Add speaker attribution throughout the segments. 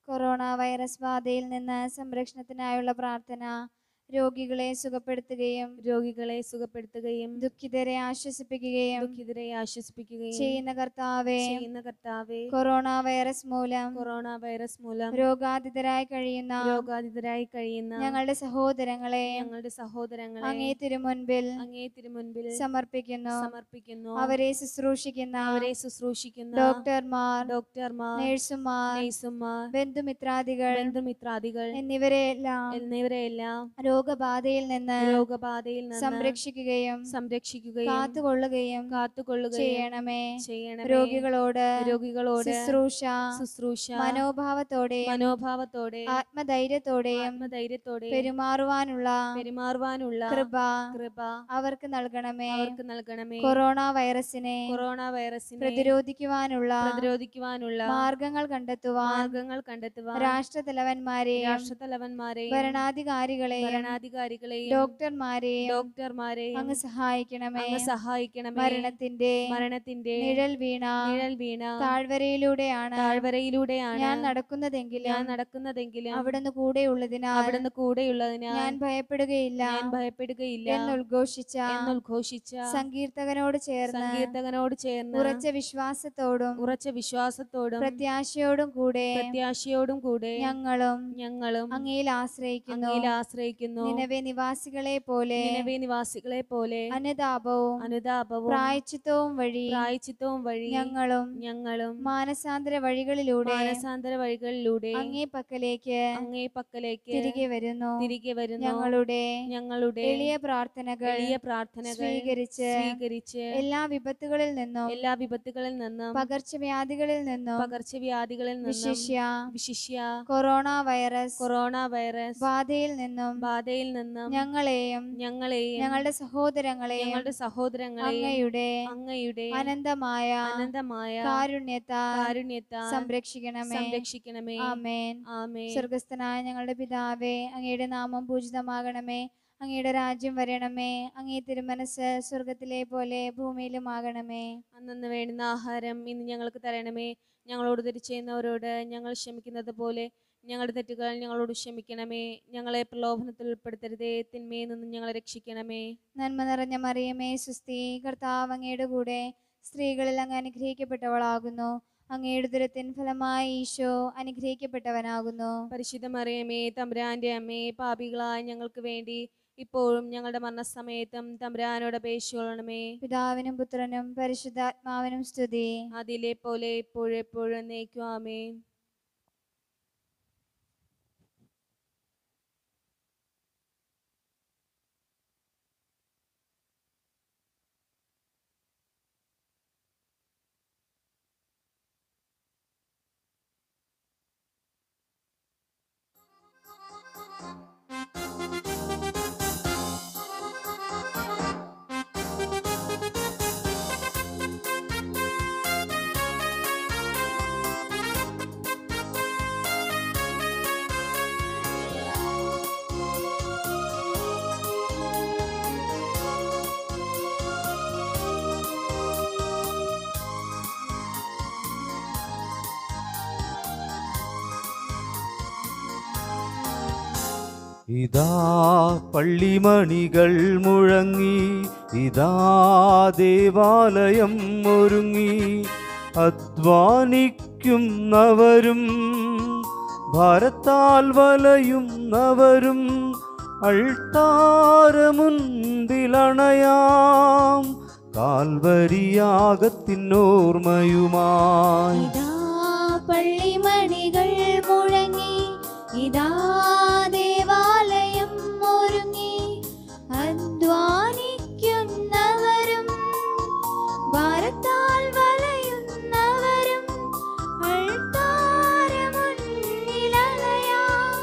Speaker 1: Corona virus ബാധയിൽ നിന്ന് സംരക്ഷണത്തിനായുള്ള പ്രാർത്ഥന രോഗികളെ സുഖപ്പെടുത്തുകയും
Speaker 2: രോഗികളെ സുഖപ്പെടുത്തുകയും
Speaker 1: ദുഃഖിതരെ ആശ്വസിപ്പിക്കുകയും
Speaker 2: ദുഃഖിതരെ ആശ്വസിപ്പിക്കുകയും
Speaker 1: ചെയ്യുന്ന കർത്താവെ
Speaker 2: ചെയ്യുന്ന കർത്താവെ
Speaker 1: കൊറോണ വൈറസ് മൂലം
Speaker 2: കൊറോണ വൈറസ് മൂലം
Speaker 1: രോഗാധിതരായി കഴിയുന്ന
Speaker 2: രോഗാധിതരായി കഴിയുന്ന
Speaker 1: ഞങ്ങളുടെ സഹോദരങ്ങളെ
Speaker 2: ഞങ്ങളുടെ സഹോദരങ്ങളെ
Speaker 1: അങ്ങേ തിരുമുൻപിൽ
Speaker 2: അങ്ങേ തിരുമുൻപിൽ
Speaker 1: സമർപ്പിക്കുന്നു
Speaker 2: സമർപ്പിക്കുന്നു
Speaker 1: അവരെ ശുശ്രൂഷിക്കുന്ന
Speaker 2: അവരെ ശുശ്രൂഷിക്കുന്ന
Speaker 1: ഡോക്ടർമാർ
Speaker 2: ഡോക്ടർമാർ
Speaker 1: നഴ്സുമാർ
Speaker 2: നേഴ്സുമാർ
Speaker 1: ബന്ധുമിത്രാദികൾ
Speaker 2: ബന്ധുമിത്രാദികൾ
Speaker 1: എന്നിവരെയെല്ലാം
Speaker 2: എന്നിവരെയെല്ലാം
Speaker 1: രോഗബാധയിൽ നിന്ന്
Speaker 2: രോഗബാധയിൽ നിന്ന്
Speaker 1: സംരക്ഷിക്കുകയും
Speaker 2: സംരക്ഷിക്കുകയും
Speaker 1: കാത്തുകൊള്ളുകയും
Speaker 2: കാത്തുകൊള്ളുകയും
Speaker 1: ചെയ്യണമേ
Speaker 2: ചെയ്യണമേ
Speaker 1: രോഗികളോട്
Speaker 2: രോഗികളോട്
Speaker 1: ശുശ്രൂഷ
Speaker 2: ശുശ്രൂഷ
Speaker 1: മനോഭാവത്തോടെയും
Speaker 2: മനോഭാവത്തോടെ
Speaker 1: ആത്മധൈര്യത്തോടെയും
Speaker 2: ആത്മധൈര്യത്തോടെ
Speaker 1: പെരുമാറുവാനുള്ള
Speaker 2: പെരുമാറുവാനുള്ള
Speaker 1: കൃപ
Speaker 2: കൃപ
Speaker 1: അവർക്ക് നൽകണമേ
Speaker 2: അവർക്ക് നൽകണമേ
Speaker 1: കൊറോണ വൈറസിനെ
Speaker 2: കൊറോണ വൈറസിനെ
Speaker 1: പ്രതിരോധിക്കുവാനുള്ള
Speaker 2: പ്രതിരോധിക്കുവാനുള്ള
Speaker 1: മാർഗങ്ങൾ കണ്ടെത്തുവാൻ
Speaker 2: മാർഗങ്ങൾ കണ്ടെത്തുവാൻ
Speaker 1: രാഷ്ട്രതലവന്മാരെയും
Speaker 2: രാഷ്ട്രതലവന്മാരെയും
Speaker 1: ഭരണാധികാരികളെയും
Speaker 2: ഭരണാധികാരികളെയും
Speaker 1: ഡോക്ടർമാരെയും
Speaker 2: ഡോക്ടർമാരെയും
Speaker 1: അങ്ങ് സഹായിക്കണമേ
Speaker 2: അങ്ങ് സഹായിക്കണമേ
Speaker 1: മരണത്തിന്റെ
Speaker 2: മരണത്തിന്റെ
Speaker 1: നിഴൽ വീണ
Speaker 2: നിഴൽ വീണ
Speaker 1: താഴ്വരയിലൂടെയാണ്
Speaker 2: താഴ്വരയിലൂടെയാണ്
Speaker 1: ഞാൻ നടക്കുന്നതെങ്കിലും
Speaker 2: ഞാൻ നടക്കുന്നതെങ്കിലും
Speaker 1: അവിടുന്ന് കൂടെയുള്ളതിനാൽ
Speaker 2: അവിടുന്ന് കൂടെയുള്ളതിനാൽ
Speaker 1: ഞാൻ ഭയപ്പെടുകയില്ല
Speaker 2: ഞാൻ ഭയപ്പെടുകയില്ല
Speaker 1: എന്നുദ്ഘോഷിച്ച
Speaker 2: എന്നുദ്ഘോഷിച്ച
Speaker 1: സങ്കീർത്തകനോട് ചേർന്ന്
Speaker 2: സങ്കീർത്തകനോട് ചേർന്ന്
Speaker 1: ഉറച്ച വിശ്വാസത്തോടും
Speaker 2: ഉറച്ച വിശ്വാസത്തോടും
Speaker 1: പ്രത്യാശയോടും കൂടെ
Speaker 2: പ്രത്യാശയോടും കൂടെ
Speaker 1: ഞങ്ങളും
Speaker 2: ഞങ്ങളും
Speaker 1: അങ്ങയിൽ ആശ്രയിക്കുന്നു
Speaker 2: അങ്ങയിൽ ആശ്രയിക്കുന്നു
Speaker 1: നിലവെ നിവാസികളെ പോലെ
Speaker 2: നിലവേ നിവാസികളെ പോലെ
Speaker 1: അനുതാപവും
Speaker 2: അനുതാപവും
Speaker 1: പ്രായച്ചിത്തവും വഴി
Speaker 2: പ്രായച്ചിത്തവും വഴി
Speaker 1: ഞങ്ങളും
Speaker 2: ഞങ്ങളും
Speaker 1: മാനസാന്തര വഴികളിലൂടെ
Speaker 2: മാനസാന്തര വഴികളിലൂടെ
Speaker 1: അങ്ങേ പക്കലേക്ക്
Speaker 2: അങ്ങേ പക്കലേക്ക്
Speaker 1: തിരികെ വരുന്നു
Speaker 2: തിരികെ വരുന്നു
Speaker 1: ഞങ്ങളുടെ
Speaker 2: ഞങ്ങളുടെ
Speaker 1: എളിയ പ്രാർത്ഥനകൾ
Speaker 2: എളിയ പ്രാർത്ഥനകൾ
Speaker 1: സ്വീകരിച്ച്
Speaker 2: സ്വീകരിച്ച്
Speaker 1: എല്ലാ വിപത്തുകളിൽ നിന്നും
Speaker 2: എല്ലാ വിപത്തുകളിൽ നിന്നും
Speaker 1: പകർച്ചവ്യാധികളിൽ നിന്നും
Speaker 2: പകർച്ചവ്യാധികളിൽ നിന്നും
Speaker 1: വിശിഷ്യ
Speaker 2: വിശിഷ്യ
Speaker 1: കൊറോണ വൈറസ്
Speaker 2: കൊറോണ വൈറസ്
Speaker 1: ബാധയിൽ നിന്നും
Speaker 2: ബാധയിൽ നിന്നും
Speaker 1: ഞങ്ങളെയും
Speaker 2: ഞങ്ങളെയും
Speaker 1: ഞങ്ങളുടെ സഹോദരങ്ങളെയും
Speaker 2: ഞങ്ങളുടെ സഹോദരങ്ങളെയും
Speaker 1: അങ്ങയുടെ
Speaker 2: അങ്ങയുടെ
Speaker 1: അനന്തമായ
Speaker 2: അനന്തമായ
Speaker 1: കാരുണ്യത്താൽ
Speaker 2: കാരുണ്യത്താൽ
Speaker 1: സംരക്ഷിക്കണമേ
Speaker 2: സംരക്ഷിക്കണമേ
Speaker 1: ആമേൻ
Speaker 2: ആമേ
Speaker 1: സ്വർഗസ്ഥനായ ഞങ്ങളുടെ പിതാവേ അങ്ങയുടെ നാമം പൂജിതമാകണമേ അങ്ങയുടെ രാജ്യം വരണമേ അങ്ങേ തിരുമനസ് സ്വർഗത്തിലെ പോലെ ഭൂമിയിലും ആകണമേ
Speaker 2: അന്നു വേണ്ടുന്ന ആഹാരം ഇന്ന് ഞങ്ങൾക്ക് തരണമേ ഞങ്ങളോട് തെറ്റ് ചെയ്യുന്നവരോട് ഞങ്ങൾ ക്ഷമിക്കുന്നത് പോലെ ഞങ്ങളുടെ തെറ്റുകൾ ഞങ്ങളോട് ക്ഷമിക്കണമേ ഞങ്ങളെ പ്രലോഭനത്തിൽ ഉൾപ്പെടുത്തരുതേ തിന്മയിൽ നിന്നും ഞങ്ങളെ രക്ഷിക്കണമേ
Speaker 1: നന്മ നിറഞ്ഞ മറിയമേ സുസ്തി കർത്താവ് അങ്ങയുടെ കൂടെ സ്ത്രീകളിൽ അങ്ങ് അനുഗ്രഹിക്കപ്പെട്ടവളാകുന്നു അങ്ങയുടെ ദുരത്തിൻ ഫലമായി ഈശോ അനുഗ്രഹിക്കപ്പെട്ടവനാകുന്നു
Speaker 2: പരിശുദ്ധ മറിയമേ തമ്പുരാന്റെ അമ്മേ പാപികളായ ഞങ്ങൾക്ക് വേണ്ടി ഇപ്പോഴും ഞങ്ങളുടെ മരണസമയത്തും തമ്പുരാനോട് അപേക്ഷിക്കണമേ
Speaker 1: പിതാവിനും പുത്രനും പരിശുദ്ധാത്മാവിനും സ്തുതി
Speaker 2: അതിലെ പോലെ ഇപ്പോഴും എപ്പോഴും നയിക്കുവാമേ
Speaker 3: ഇതാ പള്ളിമണികൾ മുഴങ്ങി ഇതാ ദേവാലയം ഒരുങ്ങി അധ്വാനിക്കുന്നവരും ഭാരത്താൽ വലയുന്നവരും അൾത്താരമുന്തിലണയാം കാൽവരിയാകത്തിനോർമ്മയുമായി
Speaker 1: ഇതാ പള്ളിമണികൾ മുഴങ്ങി ഇതാ ദേവാലയം ഒരുങ്ങി അധ്വാനിക്കുന്നവരും ഭാരത്താൽ വലയുന്നവരും അൾത്താരമുന്നിലലയാം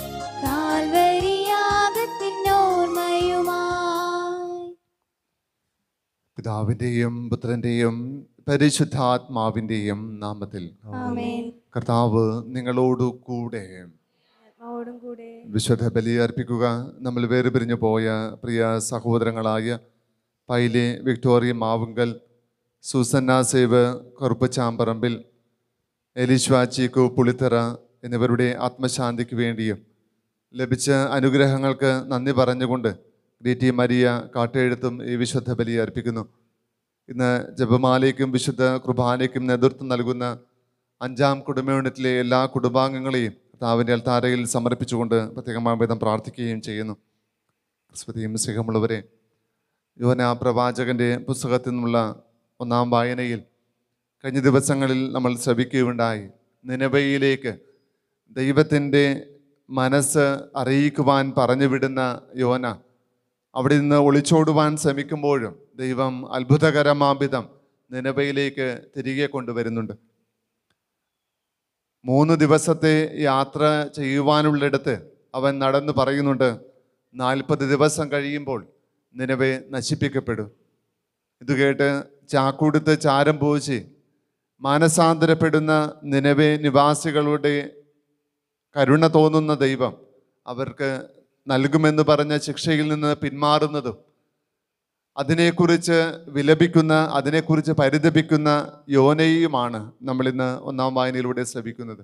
Speaker 1: കാൽവരിയാകത്തിനോർമ്മയുമായി
Speaker 4: പിതാവിൻ്റെയും പുത്രൻ്റെയും പരിശുദ്ധാത്മാവിൻ്റെയും നാമത്തിൽ
Speaker 1: ആമേൻ
Speaker 4: കർത്താവ് നിങ്ങളോടു കൂടെ
Speaker 2: ആത്മാവോടും കൂടെ
Speaker 4: വിശുദ്ധ ബലിയർപ്പിക്കുക നമ്മൾ വേർപിരിഞ്ഞു പോയ പ്രിയ സഹോദരങ്ങളായ പൈലെ വിക്ടോറിയ മാവുങ്കൽ സൂസന്ന സേവ് കറുപ്പച്ചാമ്പറമ്പിൽ എലിശ്വാച്ചിക്കു പുളിത്തറ എന്നിവരുടെ ആത്മശാന്തിക്ക് വേണ്ടിയും ലഭിച്ച അനുഗ്രഹങ്ങൾക്ക് നന്ദി പറഞ്ഞുകൊണ്ട് ഗ്രീറ്റി മരിയ കാട്ടെഴുത്തും ഈ വിശുദ്ധ ബലി അർപ്പിക്കുന്നു ഇന്ന് ജപമാലയ്ക്കും വിശുദ്ധ കുർബാനയ്ക്കും നേതൃത്വം നൽകുന്ന അഞ്ചാം കുടുംബ യൂണിറ്റിലെ എല്ലാ കുടുംബാംഗങ്ങളെയും കർത്താവിൻ്റെ അൽത്താരയിൽ സമർപ്പിച്ചുകൊണ്ട് പ്രത്യേകമായ വിധം പ്രാർത്ഥിക്കുകയും ചെയ്യുന്നു ക്രിസ്തുതിയും സ്നേഹമുള്ളവരെ യോന പ്രവാചകൻ്റെ പുസ്തകത്തിൽ നിന്നുള്ള ഒന്നാം വായനയിൽ കഴിഞ്ഞ ദിവസങ്ങളിൽ നമ്മൾ ശ്രവിക്കുകയുണ്ടായി നിലവയിലേക്ക് ദൈവത്തിൻ്റെ മനസ്സ് അറിയിക്കുവാൻ പറഞ്ഞു വിടുന്ന യോന അവിടെ നിന്ന് ഒളിച്ചോടുവാൻ ശ്രമിക്കുമ്പോഴും ദൈവം അത്ഭുതകരമാവിധം നിലവയിലേക്ക് തിരികെ കൊണ്ടുവരുന്നുണ്ട് മൂന്ന് ദിവസത്തെ യാത്ര ചെയ്യുവാനുള്ളിടത്ത് അവൻ നടന്നു പറയുന്നുണ്ട് നാൽപ്പത് ദിവസം കഴിയുമ്പോൾ നിലവെ നശിപ്പിക്കപ്പെടും ഇത് കേട്ട് ചാക്കുടുത്ത് ചാരം പൂശി മാനസാന്തരപ്പെടുന്ന നിലവെ നിവാസികളുടെ കരുണ തോന്നുന്ന ദൈവം അവർക്ക് നൽകുമെന്ന് പറഞ്ഞ ശിക്ഷയിൽ നിന്ന് പിന്മാറുന്നതും അതിനെക്കുറിച്ച് വിലപിക്കുന്ന അതിനെക്കുറിച്ച് പരിതപിക്കുന്ന യോനയുമാണ് നമ്മളിന്ന് ഒന്നാം വായനയിലൂടെ ശ്രവിക്കുന്നത്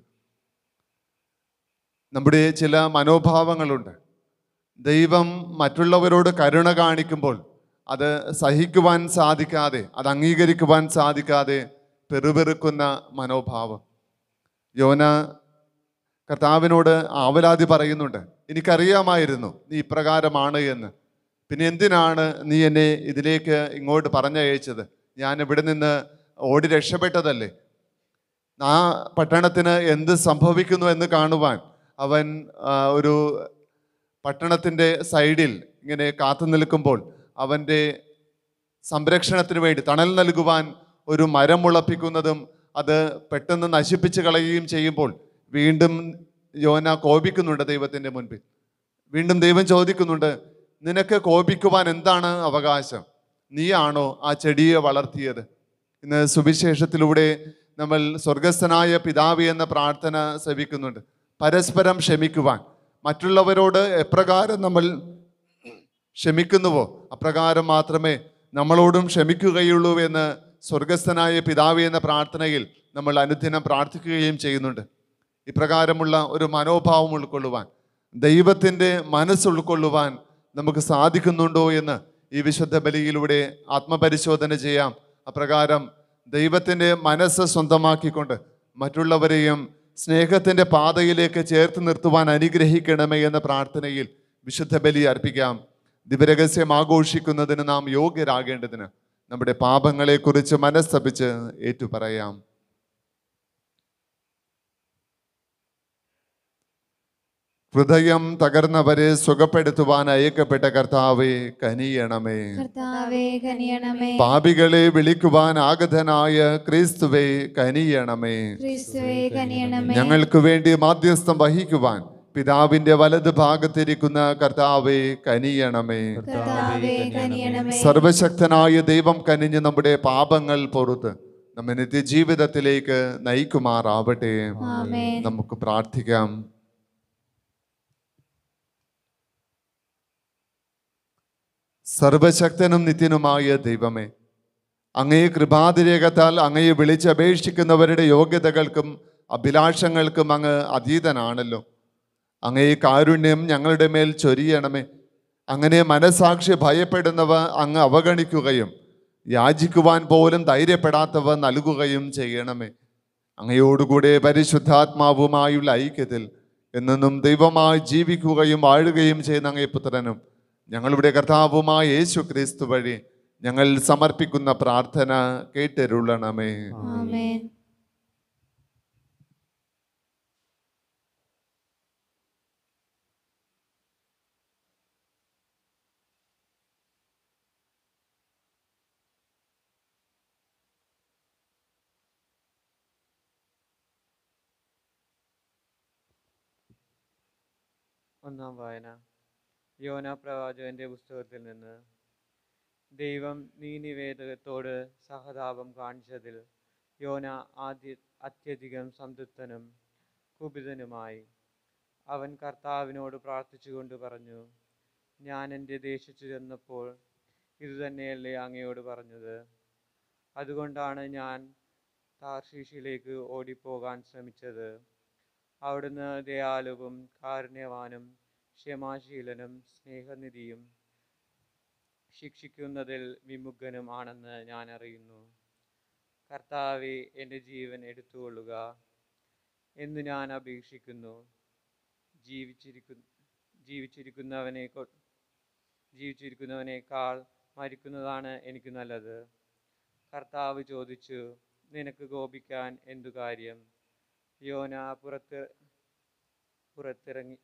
Speaker 4: നമ്മുടെ ചില മനോഭാവങ്ങളുണ്ട് ദൈവം മറ്റുള്ളവരോട് കരുണ കാണിക്കുമ്പോൾ അത് സഹിക്കുവാൻ സാധിക്കാതെ അത് അംഗീകരിക്കുവാൻ സാധിക്കാതെ പെറുപെറുക്കുന്ന മനോഭാവം യോന കർത്താവിനോട് ആവലാതി പറയുന്നുണ്ട് എനിക്കറിയാമായിരുന്നു നീ ഇപ്രകാരമാണ് എന്ന് പിന്നെ എന്തിനാണ് നീ എന്നെ ഇതിലേക്ക് ഇങ്ങോട്ട് പറഞ്ഞയച്ചത് ഞാൻ ഇവിടെ നിന്ന് ഓടി രക്ഷപ്പെട്ടതല്ലേ ആ പട്ടണത്തിന് എന്ത് സംഭവിക്കുന്നു എന്ന് കാണുവാൻ അവൻ ആ, ഒരു പട്ടണത്തിൻ്റെ സൈഡിൽ ഇങ്ങനെ കാത്തു നിൽക്കുമ്പോൾ അവൻ്റെ സംരക്ഷണത്തിന് വേണ്ടി തണൽ നൽകുവാൻ ഒരു മരം മുളപ്പിക്കുന്നതും അത് പെട്ടെന്ന് നശിപ്പിച്ച് കളയുകയും ചെയ്യുമ്പോൾ വീണ്ടും യോന കോപിക്കുന്നുണ്ട് ദൈവത്തിൻ്റെ മുൻപിൽ വീണ്ടും ദൈവം ചോദിക്കുന്നുണ്ട് നിനക്ക് കോപിക്കുവാൻ എന്താണ് അവകാശം നീയാണോ ആ ചെടിയെ വളർത്തിയത് ഇന്ന് സുവിശേഷത്തിലൂടെ നമ്മൾ സ്വർഗസ്ഥനായ പിതാവ് എന്ന പ്രാർത്ഥന ശ്രവിക്കുന്നുണ്ട് പരസ്പരം ക്ഷമിക്കുവാൻ മറ്റുള്ളവരോട് എപ്രകാരം നമ്മൾ ക്ഷമിക്കുന്നുവോ അപ്രകാരം മാത്രമേ നമ്മളോടും ക്ഷമിക്കുകയുള്ളൂ എന്ന് സ്വർഗസ്ഥനായ പിതാവ് എന്ന പ്രാർത്ഥനയിൽ നമ്മൾ അനുദിനം പ്രാർത്ഥിക്കുകയും ചെയ്യുന്നുണ്ട് ഇപ്രകാരമുള്ള ഒരു മനോഭാവം ഉൾക്കൊള്ളുവാൻ ദൈവത്തിൻ്റെ മനസ്സ് ഉൾക്കൊള്ളുവാൻ നമുക്ക് സാധിക്കുന്നുണ്ടോ എന്ന് ഈ വിശുദ്ധ ബലിയിലൂടെ ആത്മപരിശോധന ചെയ്യാം അപ്രകാരം ദൈവത്തിൻ്റെ മനസ്സ് സ്വന്തമാക്കിക്കൊണ്ട് മറ്റുള്ളവരെയും സ്നേഹത്തിൻ്റെ പാതയിലേക്ക് ചേർത്ത് നിർത്തുവാൻ അനുഗ്രഹിക്കണമേ എന്ന പ്രാർത്ഥനയിൽ വിശുദ്ധ ബലി അർപ്പിക്കാം ദിവരഹസ്യം ആഘോഷിക്കുന്നതിന് നാം യോഗ്യരാകേണ്ടതിന് നമ്മുടെ പാപങ്ങളെക്കുറിച്ച് മനസ്തപിച്ച് ഏറ്റുപറയാം ഹൃദയം തകർന്നവരെ സുഖപ്പെടുത്തുവാൻ അയക്കപ്പെട്ട കർത്താവെ കനിയണമേ
Speaker 1: കർത്താവേ കനിയണമേ
Speaker 4: പാപികളെ വിളിക്കുവാൻ ആഗതനായ ക്രിസ്തുവെ കനിയണമേ
Speaker 1: ക്രിസ്തുവേ കനിയണമേ
Speaker 4: ഞങ്ങൾക്ക് വേണ്ടി മാധ്യസ്ഥം വഹിക്കുവാൻ പിതാവിന്റെ വലത് ഭാഗത്തിരിക്കുന്ന കർത്താവെ കനിയണമേ
Speaker 1: കർത്താവേ കനിയണമേ
Speaker 4: സർവശക്തനായ ദൈവം കനിഞ്ഞ് നമ്മുടെ പാപങ്ങൾ പൊറുത്ത് നമ്മെ നിത്യജീവിതത്തിലേക്ക് നയിക്കുമാറാവട്ടെ
Speaker 1: ആമേൻ
Speaker 4: നമുക്ക് പ്രാർത്ഥിക്കാം സർവശക്തനും നിത്യനുമായ ദൈവമേ അങ്ങേ കൃപാതിരേഖത്താൽ അങ്ങയെ വിളിച്ചപേക്ഷിക്കുന്നവരുടെ യോഗ്യതകൾക്കും അഭിലാഷങ്ങൾക്കും അങ്ങ് അതീതനാണല്ലോ അങ്ങേ കാരുണ്യം ഞങ്ങളുടെ മേൽ ചൊരിയണമേ അങ്ങനെ മനസാക്ഷി ഭയപ്പെടുന്നവ അങ്ങ് അവഗണിക്കുകയും യാചിക്കുവാൻ പോലും ധൈര്യപ്പെടാത്തവ നൽകുകയും ചെയ്യണമേ അങ്ങയോടുകൂടെ പരിശുദ്ധാത്മാവുമായുള്ള ഐക്യത്തിൽ എന്നെന്നും ദൈവമായി ജീവിക്കുകയും വാഴുകയും ചെയ്യുന്ന അങ്ങേ പുത്രനും ഞങ്ങളുടെ കർത്താവുമായ യേശു ക്രിസ്തു വഴി ഞങ്ങൾ സമർപ്പിക്കുന്ന പ്രാർത്ഥന കേട്ടരുളണമേ
Speaker 1: ആമേൻ
Speaker 5: ഒന്നാം വായന യോന പ്രവാചകന്റെ പുസ്തകത്തിൽ നിന്ന് ദൈവം നീനിവേദകത്തോട് സഹതാപം കാണിച്ചതിൽ യോന ആദ്യ അത്യധികം സംതൃപ്തനും കുപിതനുമായി അവൻ കർത്താവിനോട് പ്രാർത്ഥിച്ചുകൊണ്ട് പറഞ്ഞു ഞാൻ എൻ്റെ ദേശത്തു ചെന്നപ്പോൾ ഇതുതന്നെയല്ലേ അങ്ങയോട് പറഞ്ഞത് അതുകൊണ്ടാണ് ഞാൻ താർഷീഷിലേക്ക് ഓടിപ്പോകാൻ ശ്രമിച്ചത് അവിടുന്ന് ദയാലുവും കാരുണ്യവാനും ക്ഷമാശീലനും സ്നേഹനിധിയും ശിക്ഷിക്കുന്നതിൽ വിമുഖനും ആണെന്ന് ഞാൻ അറിയുന്നു കർത്താവെ എൻ്റെ ജീവൻ എടുത്തുകൊള്ളുക എന്ന് ഞാൻ അപേക്ഷിക്കുന്നു ജീവിച്ചിരിക്കു ജീവിച്ചിരിക്കുന്നവനെ കൊ- ജീവിച്ചിരിക്കുന്നവനേക്കാൾ മരിക്കുന്നതാണ് എനിക്ക് നല്ലത് കർത്താവ് ചോദിച്ചു നിനക്ക് കോപിക്കാൻ എന്തു കാര്യം യോന പുറത്ത് പുറത്തിറങ്ങി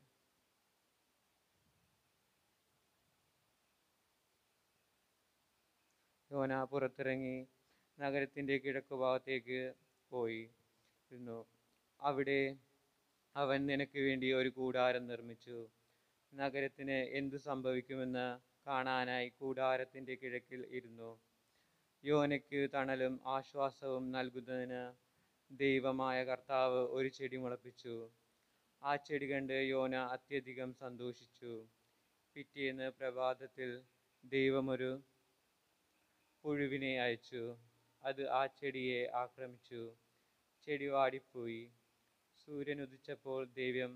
Speaker 5: യോന പുറത്തിറങ്ങി നഗരത്തിൻ്റെ കിഴക്ക് ഭാഗത്തേക്ക് പോയി ഇരുന്നു അവിടെ അവൻ നിനക്ക് വേണ്ടി ഒരു കൂടാരം നിർമ്മിച്ചു നഗരത്തിന് എന്തു സംഭവിക്കുമെന്ന് കാണാനായി കൂടാരത്തിൻ്റെ കിഴക്കിൽ ഇരുന്നു യോനയ്ക്ക് തണലും ആശ്വാസവും നൽകുന്നതിന് ദൈവമായ കർത്താവ് ഒരു ചെടി മുളപ്പിച്ചു ആ ചെടി കണ്ട് യോന അത്യധികം സന്തോഷിച്ചു പിറ്റേന്ന് പ്രഭാതത്തിൽ ദൈവമൊരു പുഴുവിനെ അയച്ചു അത് ആ ചെടിയെ ആക്രമിച്ചു ചെടി വാടിപ്പോയി സൂര്യൻ ഉദിച്ചപ്പോൾ ദൈവം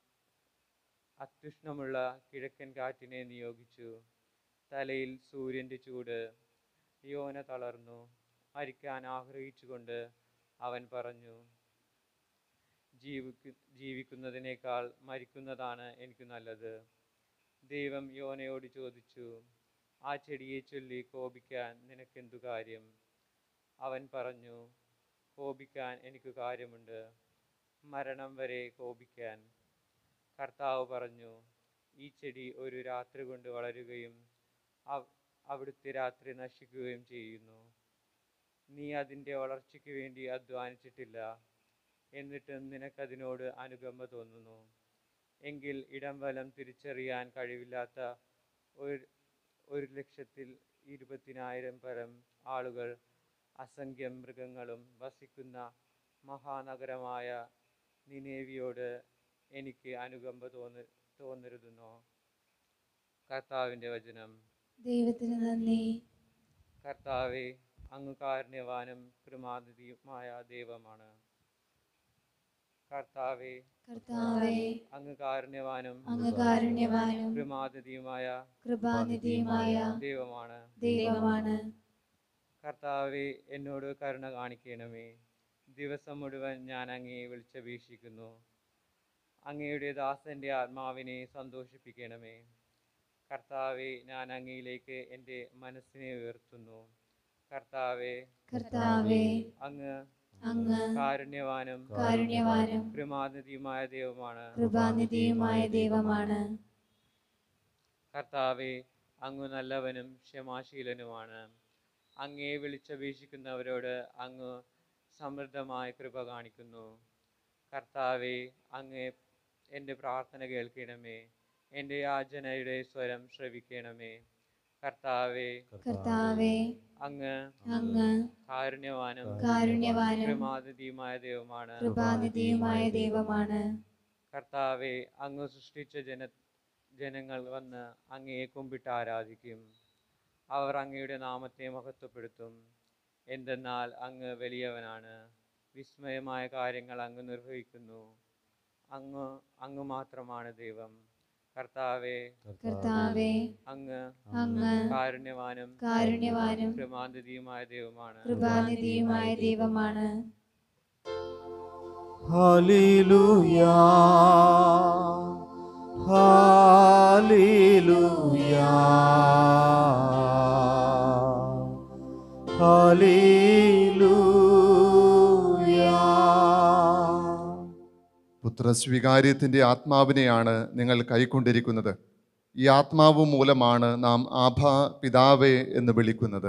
Speaker 5: അത്യുഷ്ണമുള്ള കിഴക്കൻ കാറ്റിനെ നിയോഗിച്ചു തലയിൽ സൂര്യൻ്റെ ചൂട് യോന തളർന്നു മരിക്കാൻ ആഗ്രഹിച്ചുകൊണ്ട് അവൻ പറഞ്ഞു ജീവിക്കു ജീവിക്കുന്നതിനേക്കാൾ മരിക്കുന്നതാണ് എനിക്ക് നല്ലത് ദൈവം യോനയോട് ചോദിച്ചു ആ ചെടിയെ ചൊല്ലി കോപിക്കാൻ നിനക്കെന്തു കാര്യം അവൻ പറഞ്ഞു കോപിക്കാൻ എനിക്ക് കാര്യമുണ്ട് മരണം വരെ കോപിക്കാൻ കർത്താവ് പറഞ്ഞു ഈ ചെടി ഒരു രാത്രി കൊണ്ട് വളരുകയും അവ- അവിടുത്തെ രാത്രി നശിക്കുകയും ചെയ്യുന്നു നീ അതിൻ്റെ വളർച്ചയ്ക്ക് വേണ്ടി അധ്വാനിച്ചിട്ടില്ല എന്നിട്ടും നിനക്കതിനോട് അനുകമ്പ തോന്നുന്നു എങ്കിൽ ഇടം വലം തിരിച്ചറിയാൻ കഴിവില്ലാത്ത ഒരു ഒരു ലക്ഷത്തിൽ ഇരുപത്തിനായിരം പരം ആളുകൾ അസംഖ്യം മൃഗങ്ങളും വസിക്കുന്ന മഹാനഗരമായ നിനേവിയോട് എനിക്ക് അനുകമ്പ തോന്നു തോന്നരുതെന്നോ കർത്താവിൻ്റെ വചനം
Speaker 1: ദൈവത്തിന് നന്ദി
Speaker 5: കർത്താവെ അങ്ങ് കാരുണ്യവാനും കൃമാതിഥിയുമായ ദൈവമാണ് കർത്താവെ
Speaker 1: കർത്താവേ
Speaker 5: അങ്ങ് കാരുണ്യവാനും
Speaker 1: അങ്ങ് കാരുണ്യവാനും
Speaker 5: കൃമാതിഥിയുമായ
Speaker 1: കൃപാനിധിയുമായ
Speaker 5: ദൈവമാണ്
Speaker 1: ദൈവമാണ്
Speaker 5: കർത്താവെ എന്നോട് കരുണ കാണിക്കണമേ ദിവസം മുഴുവൻ ഞാൻ അങ്ങയെ വിളിച്ചപേക്ഷിക്കുന്നു അങ്ങയുടെ ദാസന്റെ ആത്മാവിനെ സന്തോഷിപ്പിക്കണമേ കർത്താവെ ഞാൻ അങ്ങയിലേക്ക് എൻ്റെ മനസ്സിനെ ഉയർത്തുന്നു കർത്താവെ
Speaker 1: കർത്താവേ
Speaker 5: അങ്ങ്
Speaker 1: അങ്ങ്
Speaker 5: കാരുണ്യവാനും
Speaker 1: കാരുണ്യവാനും
Speaker 5: കൃമാനിധിയുമായ ദൈവമാണ്
Speaker 1: കൃപാനിധിയുമായ ദൈവമാണ്
Speaker 5: കർത്താവെ അങ്ങ് നല്ലവനും ക്ഷമാശീലനുമാണ് അങ്ങയെ വിളിച്ചപേക്ഷിക്കുന്നവരോട് അങ്ങ് സമൃദ്ധമായ കൃപ കാണിക്കുന്നു കർത്താവെ അങ്ങ് എൻ്റെ പ്രാർത്ഥന കേൾക്കണമേ എൻ്റെ യാചനയുടെ സ്വരം ശ്രവിക്കണമേ കർത്താവെ
Speaker 1: കർത്താവേ
Speaker 5: അങ്ങ്
Speaker 1: അങ്ങ്
Speaker 5: കാരുണ്യവാനും
Speaker 1: കാരുണ്യവാനും
Speaker 5: കൃമാതിഥിയുമായ ദൈവമാണ്
Speaker 1: കൃപാനിധിയുമായ ദൈവമാണ്
Speaker 5: കർത്താവെ അങ്ങ് സൃഷ്ടിച്ച ജന ജനങ്ങൾ വന്ന് അങ്ങയെ കുമ്പിട്ട് ആരാധിക്കും അവർ അങ്ങയുടെ നാമത്തെ മഹത്വപ്പെടുത്തും എന്തെന്നാൽ അങ്ങ് വലിയവനാണ് വിസ്മയമായ കാര്യങ്ങൾ അങ്ങ് നിർവഹിക്കുന്നു അങ്ങ് അങ്ങ് മാത്രമാണ് ദൈവം കർത്താവെ
Speaker 1: കർത്താവേ
Speaker 5: അങ്ങ്
Speaker 1: അങ്ങ്
Speaker 5: കാരുണ്യവാനും
Speaker 1: കാരുണ്യവാനും
Speaker 5: കൃമാന്തതിയുമായ ദൈവമാണ്
Speaker 1: കൃപാനിധിയുമായ ദൈവമാണ്
Speaker 3: ഹല്ലേലൂയാ ഹല്ലേലൂയാ ഹല്ലേലൂയാ
Speaker 4: പുത്രസ്വീകാര്യത്തിൻ്റെ ആത്മാവിനെയാണ് നിങ്ങൾ കൈക്കൊണ്ടിരിക്കുന്നത് ഈ ആത്മാവ് മൂലമാണ് നാം ആഭ പിതാവേ എന്ന് വിളിക്കുന്നത്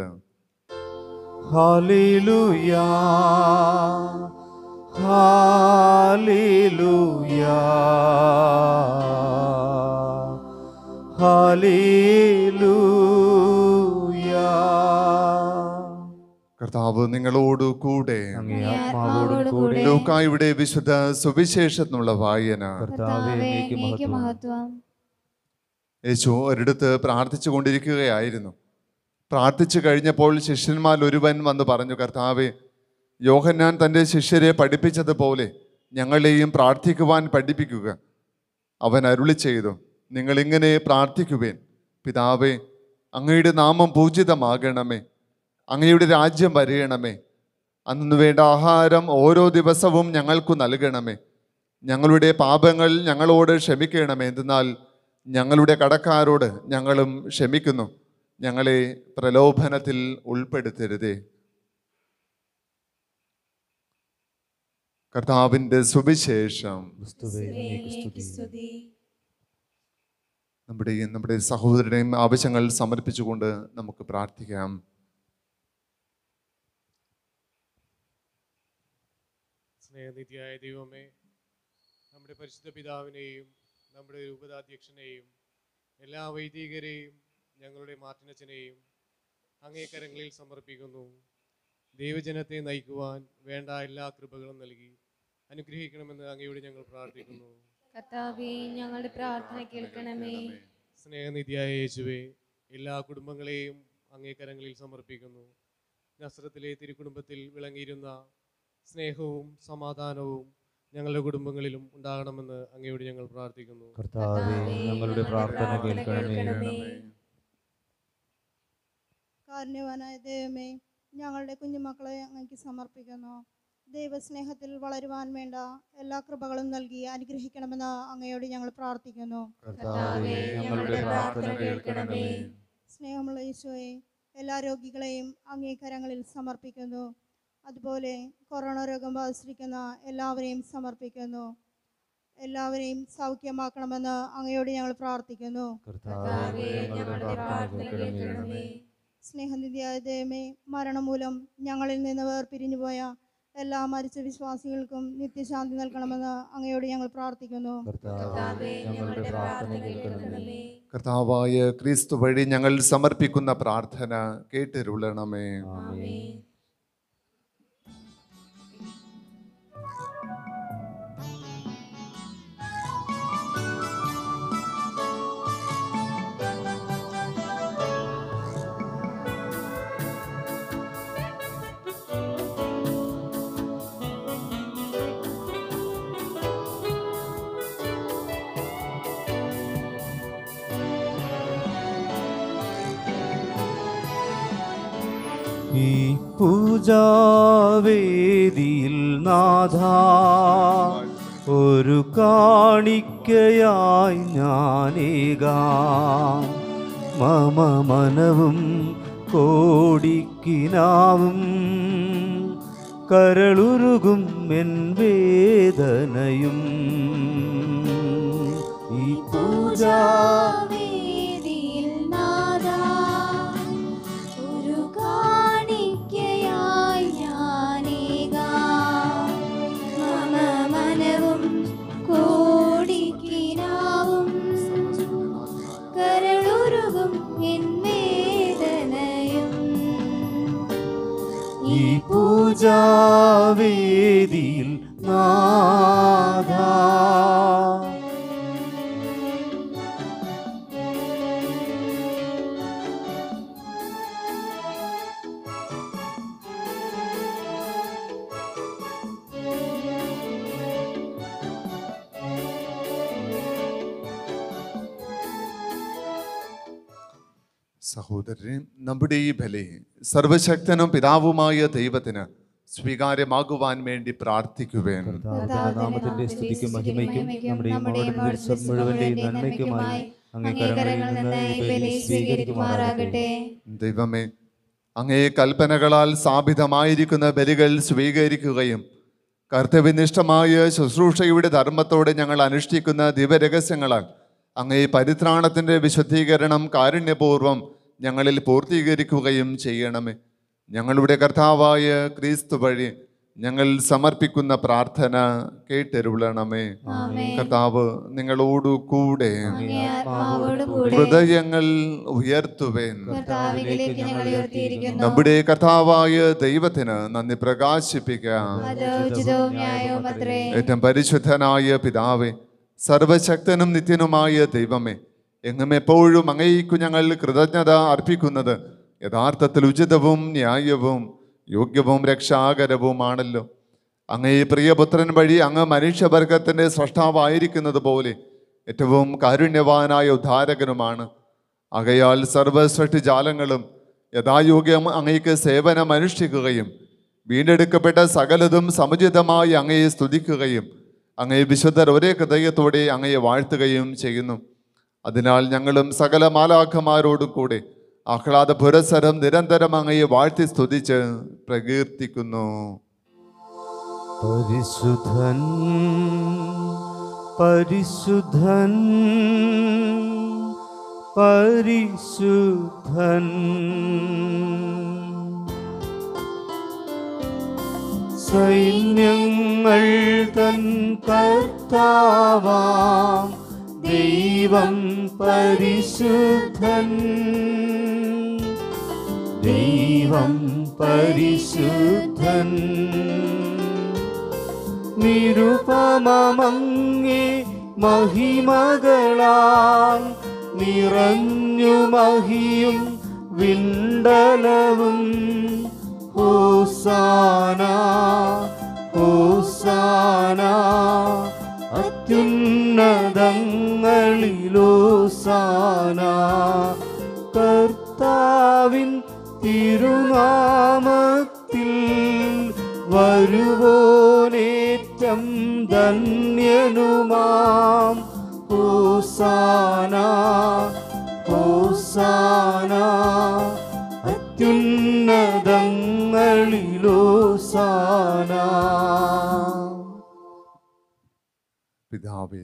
Speaker 3: ഹല്ലേലൂയാ ഹല്ലേലൂയാ ഹല്ലേലൂയാ
Speaker 4: കർത്താവ് നിങ്ങളോട് കൂടെ
Speaker 3: അങ്ങേ
Speaker 1: അങ്ങേ
Speaker 3: ആത്മാവോടും
Speaker 1: ആത്മാവോടും
Speaker 3: കൂടെ
Speaker 1: കൂടെ
Speaker 4: ലൂക്കായുടെ വിശുദ്ധ സുവിശേഷത്തിനുള്ള വായന
Speaker 3: കർത്താവേ
Speaker 1: കർത്താവേ
Speaker 3: അങ്ങേക്ക്
Speaker 1: അങ്ങേക്ക്
Speaker 3: മഹത്വം
Speaker 1: മഹത്വം
Speaker 4: യേശു ഒരിടത്ത് പ്രാർത്ഥിച്ചു കൊണ്ടിരിക്കുകയായിരുന്നു പ്രാർത്ഥിച്ചു കഴിഞ്ഞപ്പോൾ ശിഷ്യന്മാരിൽ ഒരുവൻ വന്ന് പറഞ്ഞു കർത്താവെ യോഹന്നാൻ തൻ്റെ ശിഷ്യരെ പഠിപ്പിച്ചതുപോലെ ഞങ്ങളെയും പ്രാർത്ഥിക്കുവാൻ പഠിപ്പിക്കുക അവൻ അരുളി ചെയ്തു നിങ്ങളിങ്ങനെ പ്രാർത്ഥിക്കുവേൻ പിതാവേ അങ്ങയുടെ നാമം പൂജിതമാകണമേ അങ്ങയുടെ രാജ്യം വരയണമേ അന്ന് വേണ്ട ആഹാരം ഓരോ ദിവസവും ഞങ്ങൾക്ക് നൽകണമേ ഞങ്ങളുടെ പാപങ്ങൾ ഞങ്ങളോട് ക്ഷമിക്കണമേ എന്തെന്നാൽ ഞങ്ങളുടെ കടക്കാരോട് ഞങ്ങളും ക്ഷമിക്കുന്നു ഞങ്ങളെ പ്രലോഭനത്തിൽ ഉൾപ്പെടുത്തരുതേ കർത്താവിൻ്റെ സുവിശേഷം
Speaker 3: ക്രിസ്തുവേ അങ്ങേക്ക് സ്തുതി
Speaker 4: നമ്മുടെയും നമ്മുടെ സഹോദരനെയും ആവശ്യങ്ങൾ സമർപ്പിച്ചുകൊണ്ട് നമുക്ക് പ്രാർത്ഥിക്കാം
Speaker 6: സ്നേഹനിധിയായ ദൈവമേ നമ്മുടെ പരിശുദ്ധ പിതാവിനെയും നമ്മുടെ രൂപതാധ്യക്ഷനെയും എല്ലാ വൈദികരെയും ഞങ്ങളുടെ മാർട്ടിനച്ചനെയും അങ്ങേ കരങ്ങളിൽ സമർപ്പിക്കുന്നു ദൈവജനത്തെ നയിക്കുവാൻ വേണ്ട എല്ലാ കൃപകളും നൽകി അനുഗ്രഹിക്കണമെന്ന് അങ്ങയോട് ഞങ്ങൾ പ്രാർത്ഥിക്കുന്നു
Speaker 2: കർത്താവേ ഞങ്ങളുടെ പ്രാർത്ഥന കേൾക്കണമേ
Speaker 6: സ്നേഹനിധിയായ യേശുവെ എല്ലാ കുടുംബങ്ങളെയും അങ്ങേ കരങ്ങളിൽ സമർപ്പിക്കുന്നു നസ്രത്തിലെ തിരുക്കുടുംബത്തിൽ വിളങ്ങിയിരുന്ന സ്നേഹവും സമാധാനവും ഞങ്ങളുടെ കുടുംബങ്ങളിലും ഉണ്ടാകണമെന്ന് അങ്ങയോട് ഞങ്ങൾ പ്രാർത്ഥിക്കുന്നു
Speaker 3: കർത്താവേ ഞങ്ങളുടെ പ്രാർത്ഥന കേൾക്കണമേ
Speaker 7: കാരുണ്യവാനായ ദൈവമേ ഞങ്ങളുടെ കുഞ്ഞുമക്കളെ അങ്ങേക്ക് സമർപ്പിക്കുന്നു ദൈവസ്നേഹത്തിൽ വളരുവാൻ വേണ്ട എല്ലാ കൃപകളും നൽകി അനുഗ്രഹിക്കണമെന്ന് അങ്ങയോട് ഞങ്ങൾ പ്രാർത്ഥിക്കുന്നു
Speaker 3: കർത്താവേ ഞങ്ങളുടെ പ്രാർത്ഥന കേൾക്കണമേ
Speaker 7: സ്നേഹമുള്ള ഈശോയെ എല്ലാ രോഗികളെയും അങ്ങേ കരങ്ങളിൽ സമർപ്പിക്കുന്നു അതുപോലെ കൊറോണ രോഗം ബാധിച്ചിരിക്കുന്ന എല്ലാവരെയും സമർപ്പിക്കുന്നു എല്ലാവരെയും സൗഖ്യമാക്കണമെന്ന് അങ്ങയോട് ഞങ്ങൾ പ്രാർത്ഥിക്കുന്നു
Speaker 3: കർത്താവേ ഞങ്ങളുടെ പ്രാർത്ഥന കേൾക്കണമേ
Speaker 7: സ്നേഹനിധിയായ ദൈവമേ മരണം മൂലം ഞങ്ങളിൽ നിന്ന് വേർപിരിഞ്ഞു പോയ എല്ലാ മരിച്ച വിശ്വാസികൾക്കും നിത്യശാന്തി നൽകണമെന്ന് അങ്ങയോട് ഞങ്ങൾ പ്രാർത്ഥിക്കുന്നു
Speaker 3: കർത്താവേ ഞങ്ങളുടെ പ്രാർത്ഥന കേൾക്കണമേ
Speaker 4: കർത്താവായ ക്രിസ്തു വഴി ഞങ്ങൾ സമർപ്പിക്കുന്ന പ്രാർത്ഥന കേട്ടിരുളണമേ
Speaker 3: ആമേൻ ഈ പൂജാവേദിയിൽ നാഥ ഒരു കാണിക്കയായി ഞാനേകാം മമ മനവും കോടിക്കിനാവും കരളുരുകും എൻ വേദനയും ഈ പൂജാ
Speaker 1: വേദിയിൽ നാഥാ, ഒരു കാണിക്കയായി ഞാനേകാം. മമ മനവും കോടിക്കിനാവും കരളുരുകും എൻ വേദനയും
Speaker 3: ഈ പൂജാവേദിയിൽ നാഥ
Speaker 4: സഹോദരൻ നമ്മുടെ ഈ ബലി സർവശക്തനും പിതാവുമായ ദൈവത്തിന് സ്വീകാര്യമാകുവാൻ വേണ്ടി പ്രാർത്ഥിക്കുവേൻ
Speaker 3: കർത്താവിന്റെ നാമത്തിന്റെ സ്തുതിക്കും മഹിമയ്ക്കും നമ്മുടെ ഈ മഹോന്നത മുഴുവന്റെയും നന്മയ്ക്കുമായി അങ്ങേ കരങ്ങളിൽ നിന്ന് ഈ ബലി സ്വീകരിക്കുമാറാകട്ടെ
Speaker 4: ദൈവമേ അങ്ങേ കൽപ്പനകളാൽ സ്ഥാപിതമായിരിക്കുന്ന ബലികൾ സ്വീകരിക്കുകയും കർത്തവ്യനിഷ്ഠമായ ശുശ്രൂഷയുടെ ധർമ്മത്തോടെ ഞങ്ങൾ അനുഷ്ഠിക്കുന്ന ദിവരഹസ്യങ്ങളാൽ അങ്ങേ പരിത്രാണത്തിൻ്റെ വിശുദ്ധീകരണം കാരുണ്യപൂർവം ഞങ്ങളിൽ പൂർത്തീകരിക്കുകയും ചെയ്യണമേ ഞങ്ങളുടെ കർത്താവായ ക്രിസ്തു വഴി ഞങ്ങൾ സമർപ്പിക്കുന്ന പ്രാർത്ഥന കേട്ടരുളണമേ
Speaker 1: ആമേൻ.
Speaker 4: കർത്താവ് നിങ്ങളോടു കൂടെ
Speaker 1: അങ്ങേ ആത്മാവോടും കൂടെ
Speaker 4: ഹൃദയങ്ങൾ ഉയർത്തുവേൻ
Speaker 1: കർത്താവിലേക്ക് ഞങ്ങൾ ഉയർത്തിയിരിക്കുന്നു
Speaker 4: നമ്മുടെ കർത്താവായ ദൈവത്തിന് നന്ദി പ്രകാശിപ്പിക്കാം
Speaker 1: അത് ഉചിതവും ന്യായവും അത്രേ
Speaker 4: ഏറ്റവും പരിശുദ്ധനായ പിതാവേ സർവശക്തനും നിത്യനുമായ ദൈവമേ എങ്ങും എപ്പോഴും അങ്ങേക്കു ഞങ്ങൾ കൃതജ്ഞത അർപ്പിക്കുന്നത് യഥാർത്ഥത്തിൽ ഉചിതവും ന്യായവും യോഗ്യവും രക്ഷാകരവുമാണല്ലോ അങ്ങ് ഈ പ്രിയപുത്രൻ വഴി അങ്ങ് മനുഷ്യവർഗത്തിൻ്റെ സൃഷ്ടാവായിരിക്കുന്നത് പോലെ ഏറ്റവും കാരുണ്യവാനായ ഉദ്ധാരകനുമാണ് ആകയാൽ സർവസൃഷ്ടി ജാലങ്ങളും യഥായോഗ്യം അങ്ങയ്ക്ക് സേവനം അനുഷ്ഠിക്കുകയും വീണ്ടെടുക്കപ്പെട്ട സകലതും സമുചിതമായി അങ്ങയെ സ്തുതിക്കുകയും അങ്ങയെ വിശുദ്ധർ ഒരേ ഹൃദയത്തോടെ അങ്ങയെ വാഴ്ത്തുകയും ചെയ്യുന്നു അതിനാൽ ഞങ്ങളും സകല മാലാഖമാരോടും കൂടെ ആഹ്ലാദ പുരസരം നിരന്തരം അങ്ങയെ വാഴ്ത്തി സ്തുതിച്ച് പ്രകീർത്തിക്കുന്നു
Speaker 3: പരിശുദ്ധൻ പരിശുദ്ധൻ പരിശുദ്ധൻ സൈന്യങ്ങൾ തൻ കർത്താവാം ദൈവം പരിശുദ്ധൻ ദൈവം പരിശുദ്ധൻ നിരുപമങ്ങേ മഹിമകളാൽ നിറഞ്ഞു മഹിയും വിണ്ടലവും ഹോസാന ഹോസാന അത്യുന്നതങ്ങളിലോസാന കർത്താവിൻ തിരുനാമത്തിൽ വരുവോനേറ്റം ധന്യനുമാം ഹോസാന ഹോസാന അത്യുന്നതങ്ങളിലോസാന
Speaker 4: പിതാവേ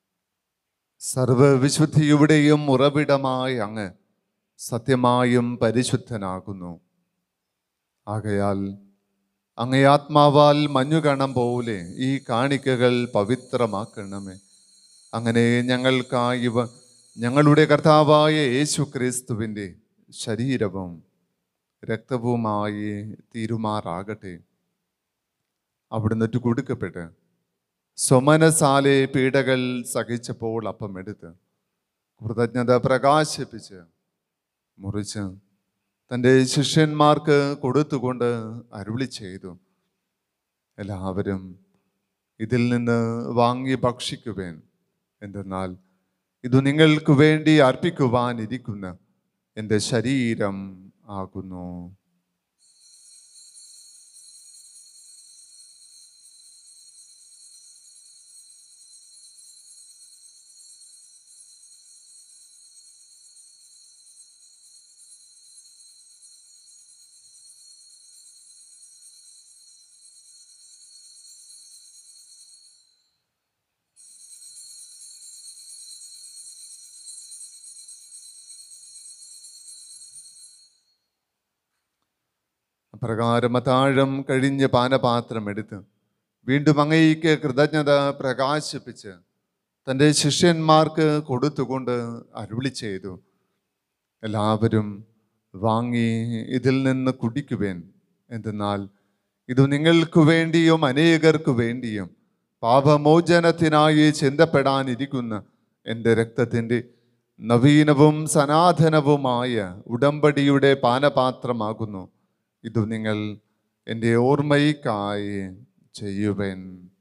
Speaker 4: സർവവിശുദ്ധിയുടെയും ഉറവിടമായ അങ്ങ് സത്യമായും പരിശുദ്ധനാകുന്നു ആകയാൽ അങ്ങേ ആത്മാവാൽ മഞ്ഞുകണം പോലെ ഈ കാണിക്കകൾ പവിത്രമാക്കണമേ അങ്ങനെ ഞങ്ങൾക്കായി ഇവ ഞങ്ങളുടെ കർത്താവായ യേശു ക്രിസ്തുവിൻ്റെ ശരീരവും രക്തവുമായി തീരുമാറാകട്ടെ അവിടുന്ന് കൊടുക്കപ്പെട്ട് സ്വമനസാലെ പീഡകൾ സഹിച്ചപ്പോൾ അപ്പം എടുത്ത് കൃതജ്ഞത പ്രകാശിപ്പിച്ച് മുറിച്ച് തൻ്റെ ശിഷ്യന്മാർക്ക് കൊടുത്തുകൊണ്ട് അരുളി ചെയ്തു എല്ലാവരും ഇതിൽ നിന്ന് വാങ്ങി ഭക്ഷിക്കുവേൻ എന്തെന്നാൽ ഇത് നിങ്ങൾക്ക് വേണ്ടി അർപ്പിക്കുവാനിരിക്കുന്ന എൻ്റെ ശരീരം ആകുന്നു അപ്രകാരം അത്താഴം കഴിഞ്ഞ് പാനപാത്രം എടുത്ത് വീണ്ടും അങ്ങയ്ക്ക് കൃതജ്ഞത പ്രകാശിപ്പിച്ച് തൻ്റെ ശിഷ്യന്മാർക്ക് കൊടുത്തുകൊണ്ട് അരുളി ചെയ്തു എല്ലാവരും വാങ്ങി ഇതിൽ നിന്ന് കുടിക്കുവേൻ എന്തെന്നാൽ ഇത് നിങ്ങൾക്ക് വേണ്ടിയും അനേകർക്ക് വേണ്ടിയും പാപമോചനത്തിനായി ചിന്തപ്പെടാനിരിക്കുന്ന എൻ്റെ രക്തത്തിൻ്റെ നവീനവും സനാതനവുമായ ഉടമ്പടിയുടെ പാനപാത്രമാകുന്നു ഇത് നിങ്ങൾ എൻ്റെ ഓർമ്മയ്ക്കായി ചെയ്യുവൻ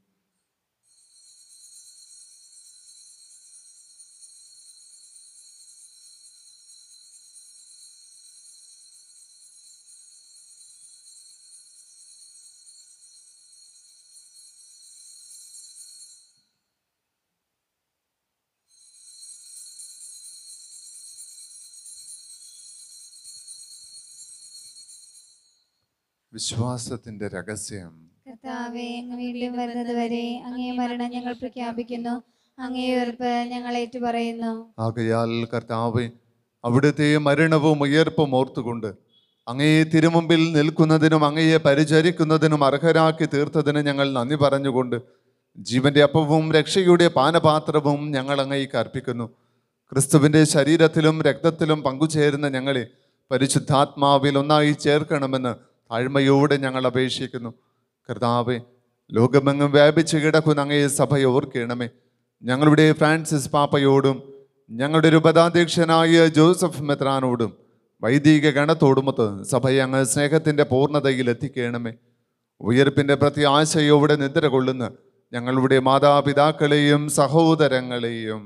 Speaker 4: വിശ്വാസത്തിൻ്റെ രഹസ്യം
Speaker 1: കർത്താവെ അങ്ങ് വീണ്ടും വരുന്നത് വരെ അങ്ങേ മരണം ഞങ്ങൾ പ്രഖ്യാപിക്കുന്നു അങ്ങേ ഉയർപ്പ് ഞങ്ങൾ ഏറ്റുപറയുന്നു
Speaker 4: ആകയാൽ കർത്താവെ അവിടുത്തെ മരണവും ഉയർപ്പും ഓർത്തുകൊണ്ട് അങ്ങയെ തിരുമുമ്പിൽ നിൽക്കുന്നതിനും അങ്ങയെ പരിചരിക്കുന്നതിനും അർഹരാക്കി തീർത്തതിന് ഞങ്ങൾ നന്ദി പറഞ്ഞുകൊണ്ട് ജീവന്റെ അപ്പവും രക്ഷയുടെ പാനപാത്രവും ഞങ്ങൾ അങ്ങേക്ക് അർപ്പിക്കുന്നു ക്രിസ്തുവിൻ്റെ ശരീരത്തിലും രക്തത്തിലും പങ്കുചേരുന്ന ഞങ്ങളെ പരിശുദ്ധാത്മാവിൽ ഒന്നായി ചേർക്കണമെന്ന് താഴ്മയോടെ ഞങ്ങൾ അപേക്ഷിക്കുന്നു കർത്താവെ ലോകമെങ്ങും വ്യാപിച്ച് കിടക്കുന്ന അങ്ങയെ സഭ ഓർക്കണമേ ഞങ്ങളുടെ ഫ്രാൻസിസ് പാപ്പയോടും ഞങ്ങളുടെ രൂപതാധ്യക്ഷനായ ജോസഫ് മെത്രാനോടും വൈദിക ഗണത്തോടുമൊത്ത് സഭയെ അങ്ങ് സ്നേഹത്തിൻ്റെ പൂർണ്ണതയിൽ എത്തിക്കണമേ ഉയർപ്പിന്റെ പ്രത്യാശയോടെ നിദ്ര കൊള്ളുന്ന ഞങ്ങളുടെ മാതാപിതാക്കളെയും സഹോദരങ്ങളെയും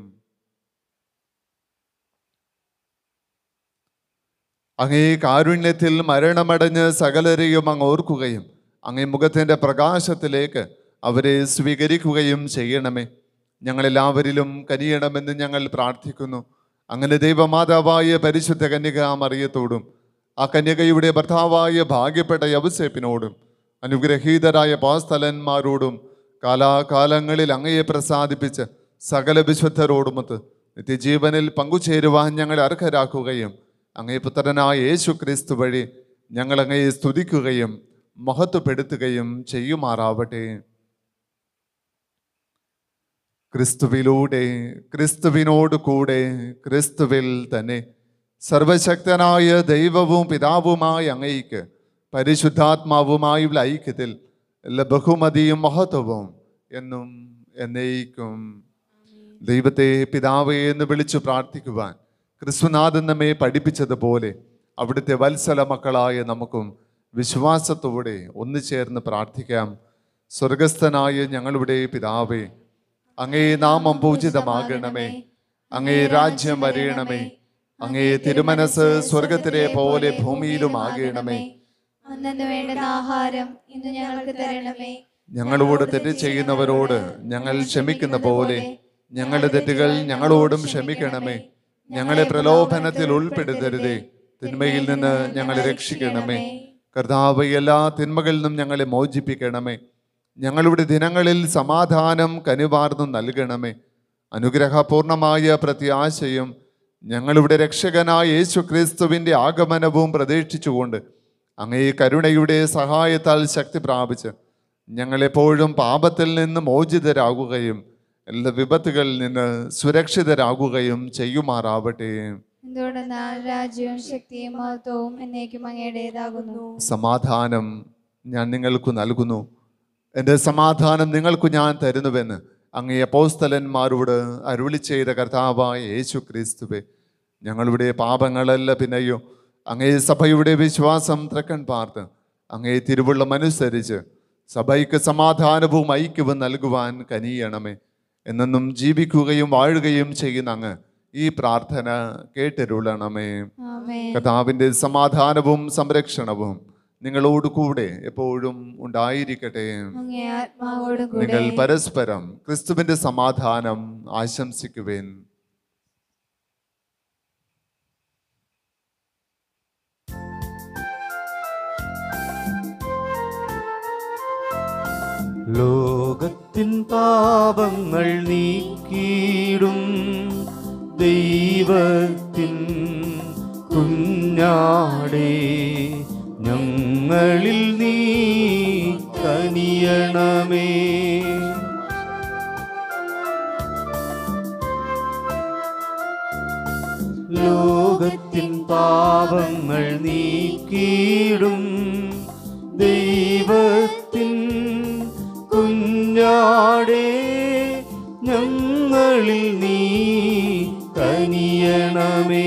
Speaker 4: അങ്ങേ കാരുണ്യത്തിൽ മരണമടഞ്ഞ് സകലരെയും അങ്ങ് ഓർക്കുകയും അങ്ങേ മുഖത്തിൻ്റെ പ്രകാശത്തിലേക്ക് അവരെ സ്വീകരിക്കുകയും ചെയ്യണമേ ഞങ്ങളെല്ലാവരിലും കനിയണമെന്ന് ഞങ്ങൾ പ്രാർത്ഥിക്കുന്നു അങ്ങനെ ദൈവമാതാവായ പരിശുദ്ധ കന്യക മറിയത്തോടും ആ കന്യകയുടെ ഭർത്താവായ ഭാഗ്യപ്പെട്ട യവസേപ്പിനോടും അനുഗ്രഹീതരായ പാസ്ഥലന്മാരോടും കാലാകാലങ്ങളിൽ അങ്ങയെ പ്രസാദിപ്പിച്ച് സകല വിശുദ്ധരോടുമൊത്ത് നിത്യജീവനിൽ പങ്കുചേരുവാൻ ഞങ്ങളെ അർഹരാക്കുകയും അങ്ങേ പുത്രനായ യേശു ക്രിസ്തു വഴി ഞങ്ങൾ അങ്ങയെ സ്തുതിക്കുകയും മഹത്വപ്പെടുത്തുകയും ചെയ്യുമാറാവട്ടെ ക്രിസ്തുവിലൂടെ ക്രിസ്തുവിനോട് കൂടെ ക്രിസ്തുവിൽ തന്നെ സർവശക്തനായ ദൈവവും പിതാവുമായ അങ്ങയ്ക്ക് പരിശുദ്ധാത്മാവുമായുള്ള ഐക്യത്തിൽ എല്ലാ ബഹുമതിയും മഹത്വവും എന്നും എന്നേക്കും ദൈവത്തെ പിതാവേ എന്ന് വിളിച്ചു പ്രാർത്ഥിക്കുവാൻ ക്രിസ്തുനാഥൻ നമ്മെ പഠിപ്പിച്ചതുപോലെ അവിടുത്തെ വത്സല മക്കളായ നമുക്കും വിശ്വാസത്തോടെ ഒന്നു ചേർന്ന് പ്രാർത്ഥിക്കാം സ്വർഗസ്ഥനായ ഞങ്ങളുടെ പിതാവേ അങ്ങേ നാമം പൂജിതമാകണമേ അങ്ങേ രാജ്യം വരയണമേ അങ്ങേ തിരുമനസ് സ്വർഗത്തിലെ പോലെ ഭൂമിയിലും ആകണമേ
Speaker 1: അന്നു വേണ്ടുന്ന ആഹാരം ഇന്ന് ഞങ്ങൾക്ക് തരണമേ
Speaker 4: ഞങ്ങളോട് തെറ്റ് ചെയ്യുന്നവരോട് ഞങ്ങൾ ക്ഷമിക്കുന്ന പോലെ ഞങ്ങളുടെ തെറ്റുകൾ ഞങ്ങളോടും ക്ഷമിക്കണമേ ഞങ്ങളെ പ്രലോഭനത്തിൽ ഉൾപ്പെടുത്തരുതേ തിന്മയിൽ നിന്ന് ഞങ്ങളെ രക്ഷിക്കണമേ കർത്താവ് എല്ലാ തിന്മകളിൽ നിന്നും ഞങ്ങളെ മോചിപ്പിക്കണമേ ഞങ്ങളുടെ ദിനങ്ങളിൽ സമാധാനം കനിവാർന്നു നൽകണമേ അനുഗ്രഹപൂർണമായ പ്രത്യാശയും ഞങ്ങളുടെ രക്ഷകനായ യേശു ക്രിസ്തുവിൻ്റെ ആഗമനവും പ്രതീക്ഷിച്ചുകൊണ്ട് അങ്ങേ കരുണയുടെ സഹായത്താൽ ശക്തി പ്രാപിച്ച് ഞങ്ങളെപ്പോഴും പാപത്തിൽ നിന്ന് മോചിതരാകുകയും എല്ലാ വിപത്തുകളിൽ നിന്ന് സുരക്ഷിതരാകുകയും ചെയ്യുമാറാവട്ടെ
Speaker 1: എന്തുകൊണ്ടെന്നാൽ രാജ്യവും ശക്തിയും മഹത്വവും എന്നേക്കും അങ്ങയുടേതാകുന്നു
Speaker 4: സമാധാനം ഞാൻ നിങ്ങൾക്ക് നൽകുന്നു എൻ്റെ സമാധാനം നിങ്ങൾക്ക് ഞാൻ തരുന്നുവെന്ന് അങ്ങേ അപ്പോസ്തലന്മാരോട് അരുളി ചെയ്ത കർത്താവായ യേശു ക്രിസ്തുവെ ഞങ്ങളുടെ പാപങ്ങളല്ല പിന്നെയോ അങ്ങേ സഭയുടെ വിശ്വാസം ത്രക്കൻ പാർത്ത് അങ്ങേ തിരുവുള്ളം അനുസരിച്ച് സഭയ്ക്ക് സമാധാനവും ഐക്യവും നൽകുവാൻ കനിയണമേ എന്നെന്നും ജീവിക്കുകയും വാഴുകയും ചെയ്യുന്ന അങ്ങ് ഈ പ്രാർത്ഥന കേട്ടരുളണമേ
Speaker 1: ആമേൻ
Speaker 4: കർത്താവിൻ്റെ സമാധാനവും സംരക്ഷണവും നിങ്ങളോട് കൂടെ എപ്പോഴും ഉണ്ടായിരിക്കട്ടെ
Speaker 1: അങ്ങേ ആത്മാവോടും
Speaker 4: നിങ്ങൾ
Speaker 1: കൂടെ
Speaker 4: പരസ്പരം ക്രിസ്തുവിന്റെ സമാധാനം ആശംസിക്കുവേൻ
Speaker 3: ലോകത്തിൻ പാപങ്ങൾ നീക്കിയിടും ദൈവത്തിൻ കുഞ്ഞാടേ ഞങ്ങളിൽ നീ കനിയണമേ ലോകത്തിൻ പാപങ്ങൾ നീക്കിയിടും ദൈവത്തിൻ കുഞ്ഞാടേ ഞങ്ങളിൽ നീ കനിയണമേ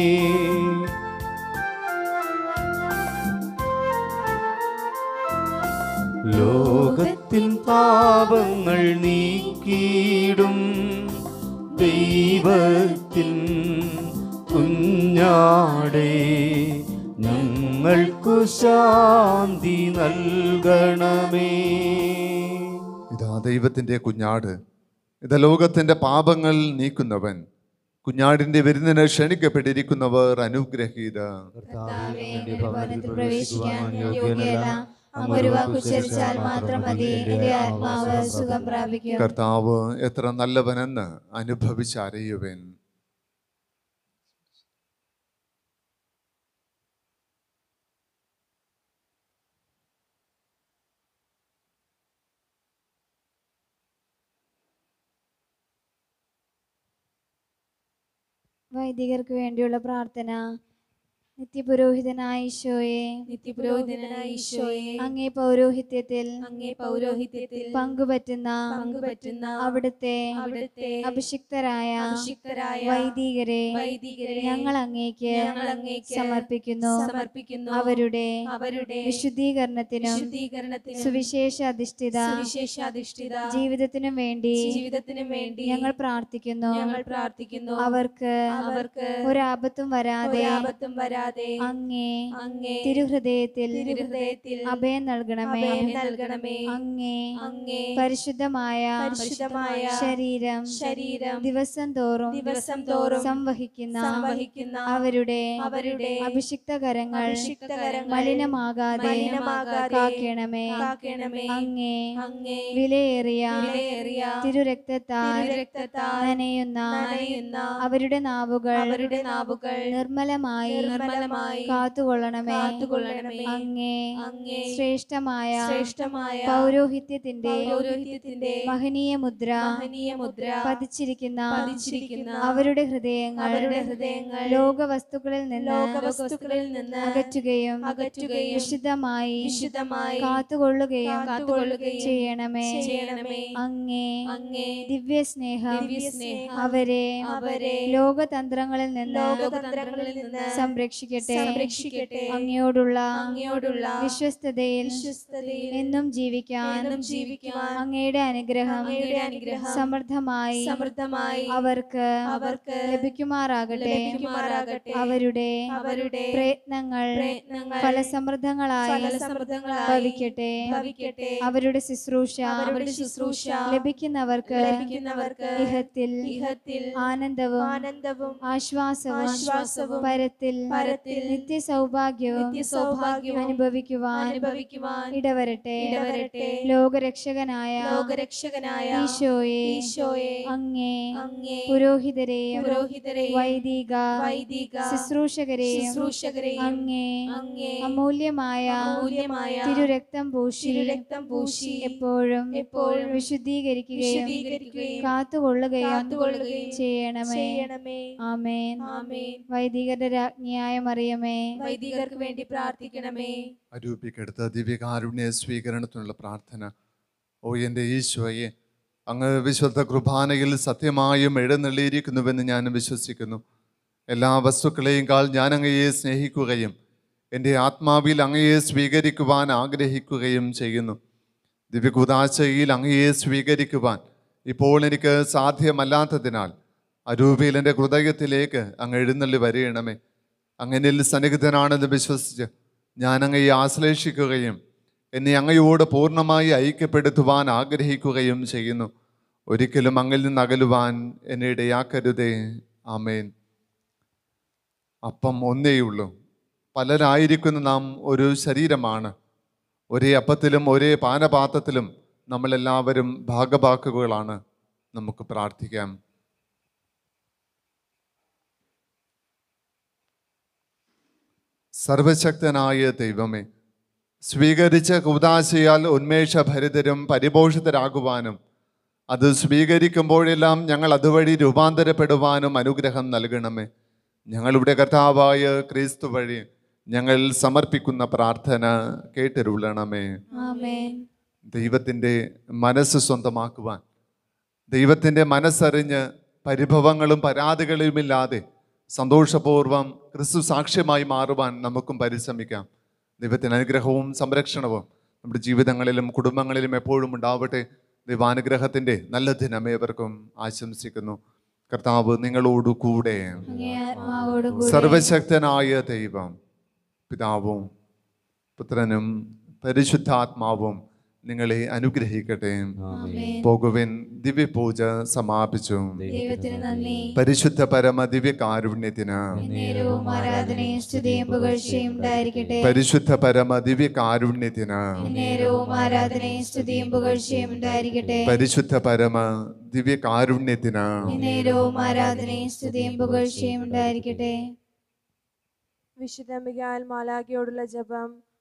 Speaker 3: ലോകത്തിൻ പാപങ്ങൾ നീക്കിയിടും ദൈവത്തിൻ കുഞ്ഞാടേ ഞങ്ങൾക്കു ശാന്തി നൽകണമേ
Speaker 4: ഇതാ ദൈവത്തിന്റെ കുഞ്ഞാട് ഇത് ലോകത്തിന്റെ പാപങ്ങൾ നീക്കുന്നവൻ കുഞ്ഞാടിന്റെ വിരുന്നിന് ക്ഷണിക്കപ്പെട്ടിരിക്കുന്നവർ അനുഗ്രഹീത
Speaker 1: കർത്താവേ, അങ്ങയുടെ ഭവനത്തിൽ പ്രവേശിക്കാൻ ഞാൻ യോഗ്യയല്ല അങ്ങ് ഒരു വാക്ക് ഉച്ചരിച്ചാൽ മാത്രം മതി എന്റെ ആത്മാവ് സുഖം പ്രാപിക്കും
Speaker 4: കർത്താവ് എത്ര നല്ലവനെന്ന് അനുഭവിച്ചറിയുവൻ
Speaker 1: വൈദികർക്ക് വേണ്ടിയുള്ള പ്രാർത്ഥന നിത്യപുരോഹിതനായ ഈശോയെ
Speaker 2: നിത്യപുരോഹിതനായ ഈശോയെ
Speaker 1: അങ്ങേ പൗരോഹിത്യത്തിൽ
Speaker 2: അങ്ങേ പൗരോഹിത്യത്തിൽ
Speaker 1: പങ്കുപറ്റുന്ന
Speaker 2: പങ്കുപറ്റുന്ന
Speaker 1: അവിടുത്തെ
Speaker 2: അവിടുത്തെ
Speaker 1: അഭിഷിക്തരായ
Speaker 2: അഭിഷിക്തരായ
Speaker 1: വൈദികരെ
Speaker 2: വൈദികരെ
Speaker 1: ഞങ്ങൾ അങ്ങേക്ക്
Speaker 2: ഞങ്ങൾ അങ്ങേക്ക്
Speaker 1: സമർപ്പിക്കുന്നു
Speaker 2: സമർപ്പിക്കുന്നു
Speaker 1: അവരുടെ
Speaker 2: അവരുടെ
Speaker 1: വിശുദ്ധീകരണത്തിനും
Speaker 2: വിശുദ്ധീകരണത്തിനും
Speaker 1: സുവിശേഷ അധിഷ്ഠിത
Speaker 2: സുവിശേഷാധിഷ്ഠിത
Speaker 1: ജീവിതത്തിനും വേണ്ടി
Speaker 2: ജീവിതത്തിനും വേണ്ടി
Speaker 1: ഞങ്ങൾ പ്രാർത്ഥിക്കുന്നു
Speaker 2: ഞങ്ങൾ പ്രാർത്ഥിക്കുന്നു
Speaker 1: അവർക്ക്
Speaker 2: അവർക്ക്
Speaker 1: ഒരാപത്തും വരാതെ
Speaker 2: ഒരാപത്തും വരാതെ
Speaker 1: അങ്ങേ
Speaker 2: അങ്ങേ
Speaker 1: തിരുഹൃദയത്തിൽ
Speaker 2: തിരുഹൃദയത്തിൽ
Speaker 1: അഭയം നൽകണമേ
Speaker 2: അഭയം നൽകണമേ
Speaker 1: അങ്ങേ
Speaker 2: അങ്ങേ
Speaker 1: പരിശുദ്ധമായ
Speaker 2: പരിശുദ്ധമായ
Speaker 1: ശരീരം
Speaker 2: ശരീരം
Speaker 1: ദിവസം തോറും
Speaker 2: ദിവസം തോറും
Speaker 1: സംവഹിക്കുന്ന
Speaker 2: സംവഹിക്കുന്ന
Speaker 1: അവരുടെ
Speaker 2: അവരുടെ
Speaker 1: അഭിഷിക്ത കരങ്ങൾ
Speaker 2: അഭിഷിക്ത കരങ്ങൾ
Speaker 1: മലിനമാകാതെ
Speaker 2: മലിനമാകാതെ
Speaker 1: കാക്കണമേ
Speaker 2: കാക്കണമേ
Speaker 1: അങ്ങേ
Speaker 2: അങ്ങേ
Speaker 1: വിലയേറിയ
Speaker 2: വിലയേറിയ
Speaker 1: തിരുരക്തത്താൽ
Speaker 2: തിരുരക്തത്താൽ
Speaker 1: നനയുന്ന
Speaker 2: നനയുന്ന
Speaker 1: അവരുടെ നാവുകൾ
Speaker 2: അവരുടെ നാവുകൾ
Speaker 1: നിർമ്മലമായി
Speaker 2: നിർമ്മലമായി
Speaker 1: കാത്തുകൊള്ളണമേ
Speaker 2: കാത്തുകൊള്ളണമേ.
Speaker 1: അങ്ങേ
Speaker 2: അങ്ങേ
Speaker 1: ശ്രേഷ്ഠമായ
Speaker 2: ശ്രേഷ്ഠമായ
Speaker 1: പൗരോഹിത്യത്തിന്റെ
Speaker 2: പൗരോഹിത്യത്തിന്റെ
Speaker 1: മഹനീയ മുദ്ര
Speaker 2: മഹനീയ മുദ്ര
Speaker 1: പതിച്ചിരിക്കുന്ന
Speaker 2: പതിച്ചിരിക്കുന്ന
Speaker 1: അവരുടെ ഹൃദയങ്ങൾ
Speaker 2: അവരുടെ ഹൃദയങ്ങൾ
Speaker 1: ലോകവസ്തുക്കളിൽ നിന്ന്
Speaker 2: ലോകവസ്തുക്കളിൽ നിന്ന്
Speaker 1: അകറ്റുകയും
Speaker 2: അകറ്റുകയും
Speaker 1: വിശുദ്ധമായി
Speaker 2: വിശുദ്ധമായി
Speaker 1: കാത്തുകൊള്ളുകയും
Speaker 2: കാത്തുകൊള്ളുകയും
Speaker 1: ചെയ്യണമേ
Speaker 2: ചെയ്യണമേ
Speaker 1: അങ്ങേ
Speaker 2: അങ്ങേ
Speaker 1: ദിവ്യസ്നേഹം
Speaker 2: ദിവ്യസ്നേഹം
Speaker 1: അവരെ
Speaker 2: അവരെ
Speaker 1: ലോകതന്ത്രങ്ങളിൽ നിന്ന്
Speaker 2: ലോകതന്ത്രങ്ങളിൽ നിന്ന്
Speaker 1: സംരക്ഷിക്കട്ടെ
Speaker 2: സംരക്ഷിക്കട്ടെ
Speaker 1: അങ്ങയോടുള്ള
Speaker 2: അങ്ങയോടുള്ള
Speaker 1: വിശ്വസ്തതയിൽ
Speaker 2: വിശ്വസ്തതയിൽ
Speaker 1: എന്നും ജീവിക്കാൻ
Speaker 2: എന്നും ജീവിക്കുവാൻ
Speaker 1: അങ്ങയുടെ അനുഗ്രഹം
Speaker 2: അങ്ങയുടെ അനുഗ്രഹം
Speaker 1: സമൃദ്ധമായി
Speaker 2: സമൃദ്ധമായി
Speaker 1: അവർക്ക്
Speaker 2: അവർക്ക്
Speaker 1: ലഭിക്കുമാറാകട്ടെ
Speaker 2: ലഭിക്കുമാറാകട്ടെ.
Speaker 1: അവരുടെ
Speaker 2: അവരുടെ
Speaker 1: പ്രയത്നങ്ങൾ
Speaker 2: പ്രയത്നങ്ങൾ
Speaker 1: ഫലസമൃദ്ധങ്ങളായി
Speaker 2: ഫലസമൃദ്ധങ്ങളായി
Speaker 1: ഭവിക്കട്ടെ
Speaker 2: ഭവിക്കട്ടെ
Speaker 1: അവരുടെ ശുശ്രൂഷ
Speaker 2: അവരുടെ ശുശ്രൂഷ
Speaker 1: ലഭിക്കുന്നവർക്ക്
Speaker 2: ലഭിക്കുന്നവർക്ക്
Speaker 1: ഇഹത്തിൽ
Speaker 2: ഇഹത്തിൽ
Speaker 1: ആനന്ദവും
Speaker 2: ആനന്ദവും
Speaker 1: ആശ്വാസവും
Speaker 2: ആശ്വാസവും
Speaker 1: പരത്തിൽ
Speaker 2: പരത്തിൽ
Speaker 1: നിത്യസൗഭാഗ്യവും
Speaker 2: നിത്യസൗഭാഗ്യവും
Speaker 1: അനുഭവിക്കുവാൻ
Speaker 2: അനുഭവിക്കുവാൻ
Speaker 1: ഇടവരട്ടെ
Speaker 2: ഇടവരട്ടെ.
Speaker 1: ലോകരക്ഷകനായ
Speaker 2: ലോകരക്ഷകനായ
Speaker 1: ഈശോയെ
Speaker 2: ഈശോയെ
Speaker 1: അങ്ങേ
Speaker 2: അങ്ങേ
Speaker 1: പുരോഹിതരെയും
Speaker 2: പുരോഹിതരെയും
Speaker 1: വൈദിക
Speaker 2: വൈദിക
Speaker 1: ശുശ്രൂഷകരെയും
Speaker 2: ശുശ്രൂഷകരെയും
Speaker 1: അങ്ങേ
Speaker 2: അങ്ങേ
Speaker 1: അമൂല്യമായ
Speaker 2: അമൂല്യമായ
Speaker 1: തിരുരക്തം പൂശി
Speaker 2: തിരുരക്തം പൂശി
Speaker 1: എപ്പോഴും
Speaker 2: എപ്പോഴും
Speaker 1: വിശുദ്ധീകരിക്കുകയും
Speaker 2: വിശുദ്ധീകരിക്കുകയും
Speaker 1: കാത്തുകൊള്ളുകയും
Speaker 2: കാത്തുകൊള്ളുകയും
Speaker 1: ചെയ്യണമേ
Speaker 2: ചെയ്യണമേ
Speaker 1: ആമേൻ
Speaker 2: ആമേൻ
Speaker 1: വൈദികരുടെ രാജ്ഞിയായ മറിയമേ
Speaker 2: വൈദികർക്ക് വേണ്ടി പ്രാർത്ഥിക്കണമേ
Speaker 4: അരൂപിക്കെടുത്ത ദിവ്യകാരുണ്യ സ്വീകരണത്തിനുള്ള പ്രാർത്ഥന ഓ എൻ്റെ ഈശോയെ അങ്ങ് വിശുദ്ധ കുർബാനയിൽ സത്യമായും എഴുന്നള്ളിയിരിക്കുന്നുവെന്ന് ഞാൻ വിശ്വസിക്കുന്നു എല്ലാ വസ്തുക്കളെയും കാൾ ഞാൻ അങ്ങയെ സ്നേഹിക്കുകയും എൻ്റെ ആത്മാവിൽ അങ്ങയെ സ്വീകരിക്കുവാൻ ആഗ്രഹിക്കുകയും ചെയ്യുന്നു ദിവ്യകുദാശയിൽ അങ്ങയെ സ്വീകരിക്കുവാൻ ഇപ്പോൾ എനിക്ക് സാധ്യമല്ലാത്തതിനാൽ അരൂപിയിൽ എൻ്റെ ഹൃദയത്തിലേക്ക് അങ്ങ് എഴുന്നള്ളി വരികണമേ അങ്ങനിൽ സന്നിഹിതനാണെന്ന് വിശ്വസിച്ച് ഞാൻ അങ്ങയെ ആശ്ലേഷിക്കുകയും എന്നെ അങ്ങയോട് പൂർണ്ണമായി ഐക്യപ്പെടുത്തുവാൻ ആഗ്രഹിക്കുകയും ചെയ്യുന്നു ഒരിക്കലും അങ്ങിൽ നിന്ന് അകലുവാൻ എന്നെ ഇടയാക്കരുതേ ആമേൻ അപ്പം ഒന്നേയുള്ളൂ പലരായിരിക്കുന്ന നാം ഒരു ശരീരമാണ് ഒരേ അപ്പത്തിലും ഒരേ പാനപാത്രത്തിലും നമ്മളെല്ലാവരും ഭാഗഭാക്കുകളാണ് നമുക്ക് പ്രാർത്ഥിക്കാം സർവശക്തനായ ദൈവമേ സ്വീകരിച്ച കുതാശയാൽ ഉന്മേഷഭരിതരും പരിപോഷിതരാകുവാനും അത് സ്വീകരിക്കുമ്പോഴെല്ലാം ഞങ്ങൾ അതുവഴി രൂപാന്തരപ്പെടുവാനും അനുഗ്രഹം നൽകണമേ ഞങ്ങളുടെ കർത്താവായ ക്രിസ്തു വഴി ഞങ്ങൾ സമർപ്പിക്കുന്ന പ്രാർത്ഥന കേട്ടിരുളണമേ
Speaker 1: ആമേൻ
Speaker 4: ദൈവത്തിൻ്റെ മനസ്സ് സ്വന്തമാക്കുവാൻ ദൈവത്തിൻ്റെ മനസ്സറിഞ്ഞ് പരിഭവങ്ങളും പരാതികളുമില്ലാതെ സന്തോഷപൂർവ്വം ക്രിസ്തു സാക്ഷ്യമായി മാറുവാൻ നമുക്കും പരിശ്രമിക്കാം ദൈവത്തിൻ്റെ അനുഗ്രഹവും സംരക്ഷണവും നമ്മുടെ ജീവിതങ്ങളിലും കുടുംബങ്ങളിലും എപ്പോഴും ഉണ്ടാവട്ടെ ദൈവാനുഗ്രഹത്തിൻ്റെ നല്ല ദിനമേവർക്കും ആശംസിക്കുന്നു കർത്താവ് നിങ്ങളോടു കൂടെ
Speaker 1: അങ്ങേ ആത്മാവോടും കൂടെ
Speaker 4: സർവശക്തനായ ദൈവം പിതാവും പുത്രനും പരിശുദ്ധാത്മാവും നിങ്ങളെ അനുഗ്രഹിക്കട്ടെ
Speaker 1: ആമേൻ.
Speaker 4: പോകുവിൻ ദിവ്യപൂജ സമാപിച്ചു
Speaker 1: ദൈവത്തിന് നന്ദി
Speaker 4: പരിശുദ്ധ പരമ ദിവ്യ കാരുണ്യത്തിന്
Speaker 1: നേരവും ആരാധനയും സ്തുതിയും പുകഴ്ചയും ഉണ്ടായിരിക്കട്ടെ
Speaker 4: പരിശുദ്ധ പരമ ദിവ്യ കാരുണ്യത്തിന്
Speaker 1: നേരവും ആരാധനയും സ്തുതിയും പുകഴ്ചയും ഉണ്ടായിരിക്കട്ടെ
Speaker 4: പരിശുദ്ധ പരമ ദിവ്യ കാരുണ്യത്തിന്
Speaker 1: നേരവും ആരാധനയും സ്തുതിയും പുകഴ്ചയും ഉണ്ടായിരിക്കട്ടെ
Speaker 8: വിശുദ്ധ മികാൽ മാലാഖയോടുള്ള ജപം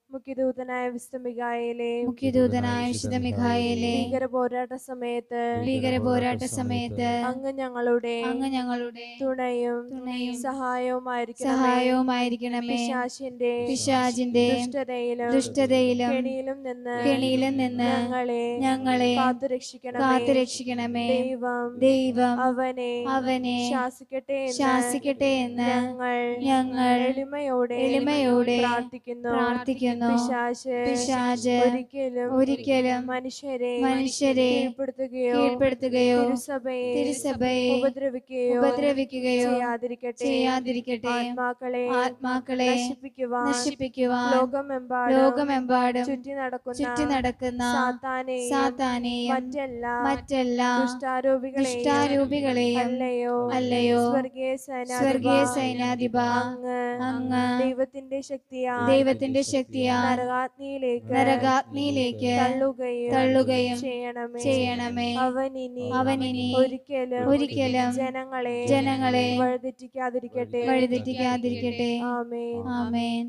Speaker 8: മുഖ്യദൂതനായ വിസ്തമികായിലെ
Speaker 1: മുഖ്യദൂതനായ വിശുദ്ധ മിഖായേലെ
Speaker 8: ഭീകര പോരാട്ട സമയത്ത്
Speaker 1: ഭീകര പോരാട്ട സമയത്ത്
Speaker 8: അങ്ങ് ഞങ്ങളുടെ
Speaker 1: അങ്ങ് ഞങ്ങളുടെ
Speaker 8: തുണയും
Speaker 1: തുണയും
Speaker 8: സഹായവുമായിരിക്കണമേ
Speaker 1: സഹായവുമായിരിക്കണമേ
Speaker 8: പിശാചിന്റെ
Speaker 1: പിശാചിന്റെ
Speaker 8: ദുഷ്ടതയിലും
Speaker 1: ദുഷ്ടതയിലും
Speaker 8: കെണിയിലും നിന്ന്
Speaker 1: കെണിയിലും നിന്ന്
Speaker 8: ഞങ്ങളെ
Speaker 1: ഞങ്ങളെ
Speaker 8: കാത്തുരക്ഷിക്കണമേ
Speaker 1: കാത്തുരക്ഷിക്കണമേ
Speaker 8: ദൈവം
Speaker 1: ദൈവം
Speaker 8: അവനെ
Speaker 1: അവനെ
Speaker 8: ശാസിക്കട്ടെ എന്ന്
Speaker 1: ശാസിക്കട്ടെ എന്ന്
Speaker 8: ഞങ്ങൾ
Speaker 1: ഞങ്ങൾ
Speaker 8: എളിമയോടെ
Speaker 1: എളിമയോടെ
Speaker 8: പ്രാർത്ഥിക്കുന്നു
Speaker 1: പ്രാർത്ഥിക്കുന്നു
Speaker 8: പിശാച്
Speaker 1: പിശാച്
Speaker 8: ഒരിക്കലും
Speaker 1: ഒരിക്കലും
Speaker 8: മനുഷ്യരെ
Speaker 1: മനുഷ്യരെ
Speaker 8: കീഴ്പ്പെടുത്തുകയോ
Speaker 1: കീഴ്പ്പെടുത്തുകയോ
Speaker 8: തിരുസഭയെ
Speaker 1: തിരുസഭയെ
Speaker 8: ഉപദ്രവിക്കുകയോ
Speaker 1: ഉപദ്രവിക്കുകയോ
Speaker 8: ചെയ്യാതിരിക്കട്ടെ
Speaker 1: ചെയ്യാതിരിക്കട്ടെ
Speaker 8: ആത്മാക്കളെ
Speaker 1: ആത്മാക്കളെ
Speaker 8: നശിപ്പിക്കുവാൻ
Speaker 1: നശിപ്പിക്കുവാൻ
Speaker 8: ലോകമെമ്പാടും
Speaker 1: ലോകമെമ്പാടും
Speaker 8: ചുറ്റി നടക്കുന്ന
Speaker 1: ചുറ്റി നടക്കുന്ന
Speaker 8: സാത്താനെയും
Speaker 1: സാത്താനെയും
Speaker 8: മറ്റെല്ലാ
Speaker 1: മറ്റെല്ലാ
Speaker 8: ദുഷ്ടാരൂപികളെയും
Speaker 1: ദുഷ്ടാരൂപികളെയും
Speaker 8: അല്ലയോ
Speaker 1: അല്ലയോ
Speaker 8: സ്വർഗീയ
Speaker 1: സ്വർഗീയ
Speaker 8: സൈനാധിപ
Speaker 1: സൈനാധിപ
Speaker 8: അങ്ങ്
Speaker 1: അങ്ങ്
Speaker 8: ദൈവത്തിന്റെ ശക്തിയാ
Speaker 1: ദൈവത്തിന്റെ ശക്തിയാൽ
Speaker 8: നരകാഗ്നിയിലേക്ക്
Speaker 1: നരകാഗ്നിയിലേക്ക്
Speaker 8: തള്ളുകയും
Speaker 1: തള്ളുകയും
Speaker 8: ചെയ്യണമേ
Speaker 1: ചെയ്യണമേ
Speaker 8: അവനിനി
Speaker 1: അവനിനി
Speaker 8: ഒരിക്കലും
Speaker 1: ഒരിക്കലും
Speaker 8: ജനങ്ങളെ
Speaker 1: ജനങ്ങളെ
Speaker 8: വഴിതെറ്റിക്കാതിരിക്കട്ടെ
Speaker 1: വഴിതെറ്റിക്കാതിരിക്കട്ടെ
Speaker 8: ആമേൻ
Speaker 1: ആമേൻ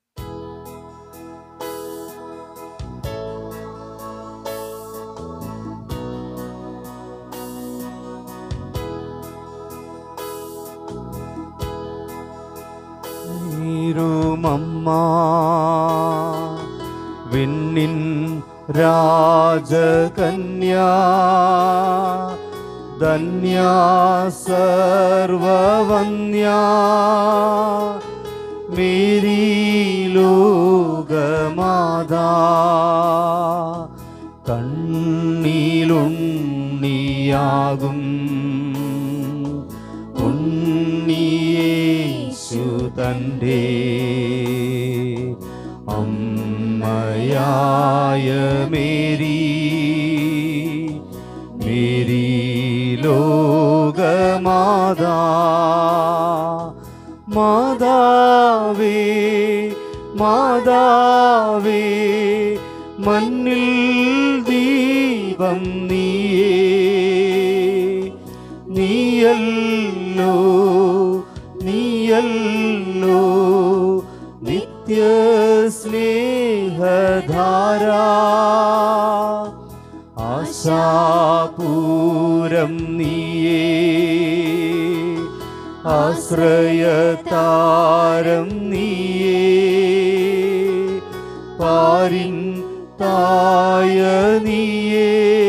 Speaker 3: നീരുമമ്മ വിണ്ണിൻ രാജകന്യാ ധന്യാ സർവവന്യാ മേരീ ലോകമാതാ കണ്ണിലുണ്ണിയാകും ഉണ്ണിയേശു തൻ്റെ അമ്മയായ മേരി മേരി ലോകമാതാ മാതാവേ മാതാവേ മണ്ണിൽ ദീപം നീയേ നീയല്ലോ നീയല്ലോ നിത്യ സ്നേഹധാരാ ആശാപൂരം നീയേ ആശ്രയതാരം നീയേ പാരിൻ തായ നീയേ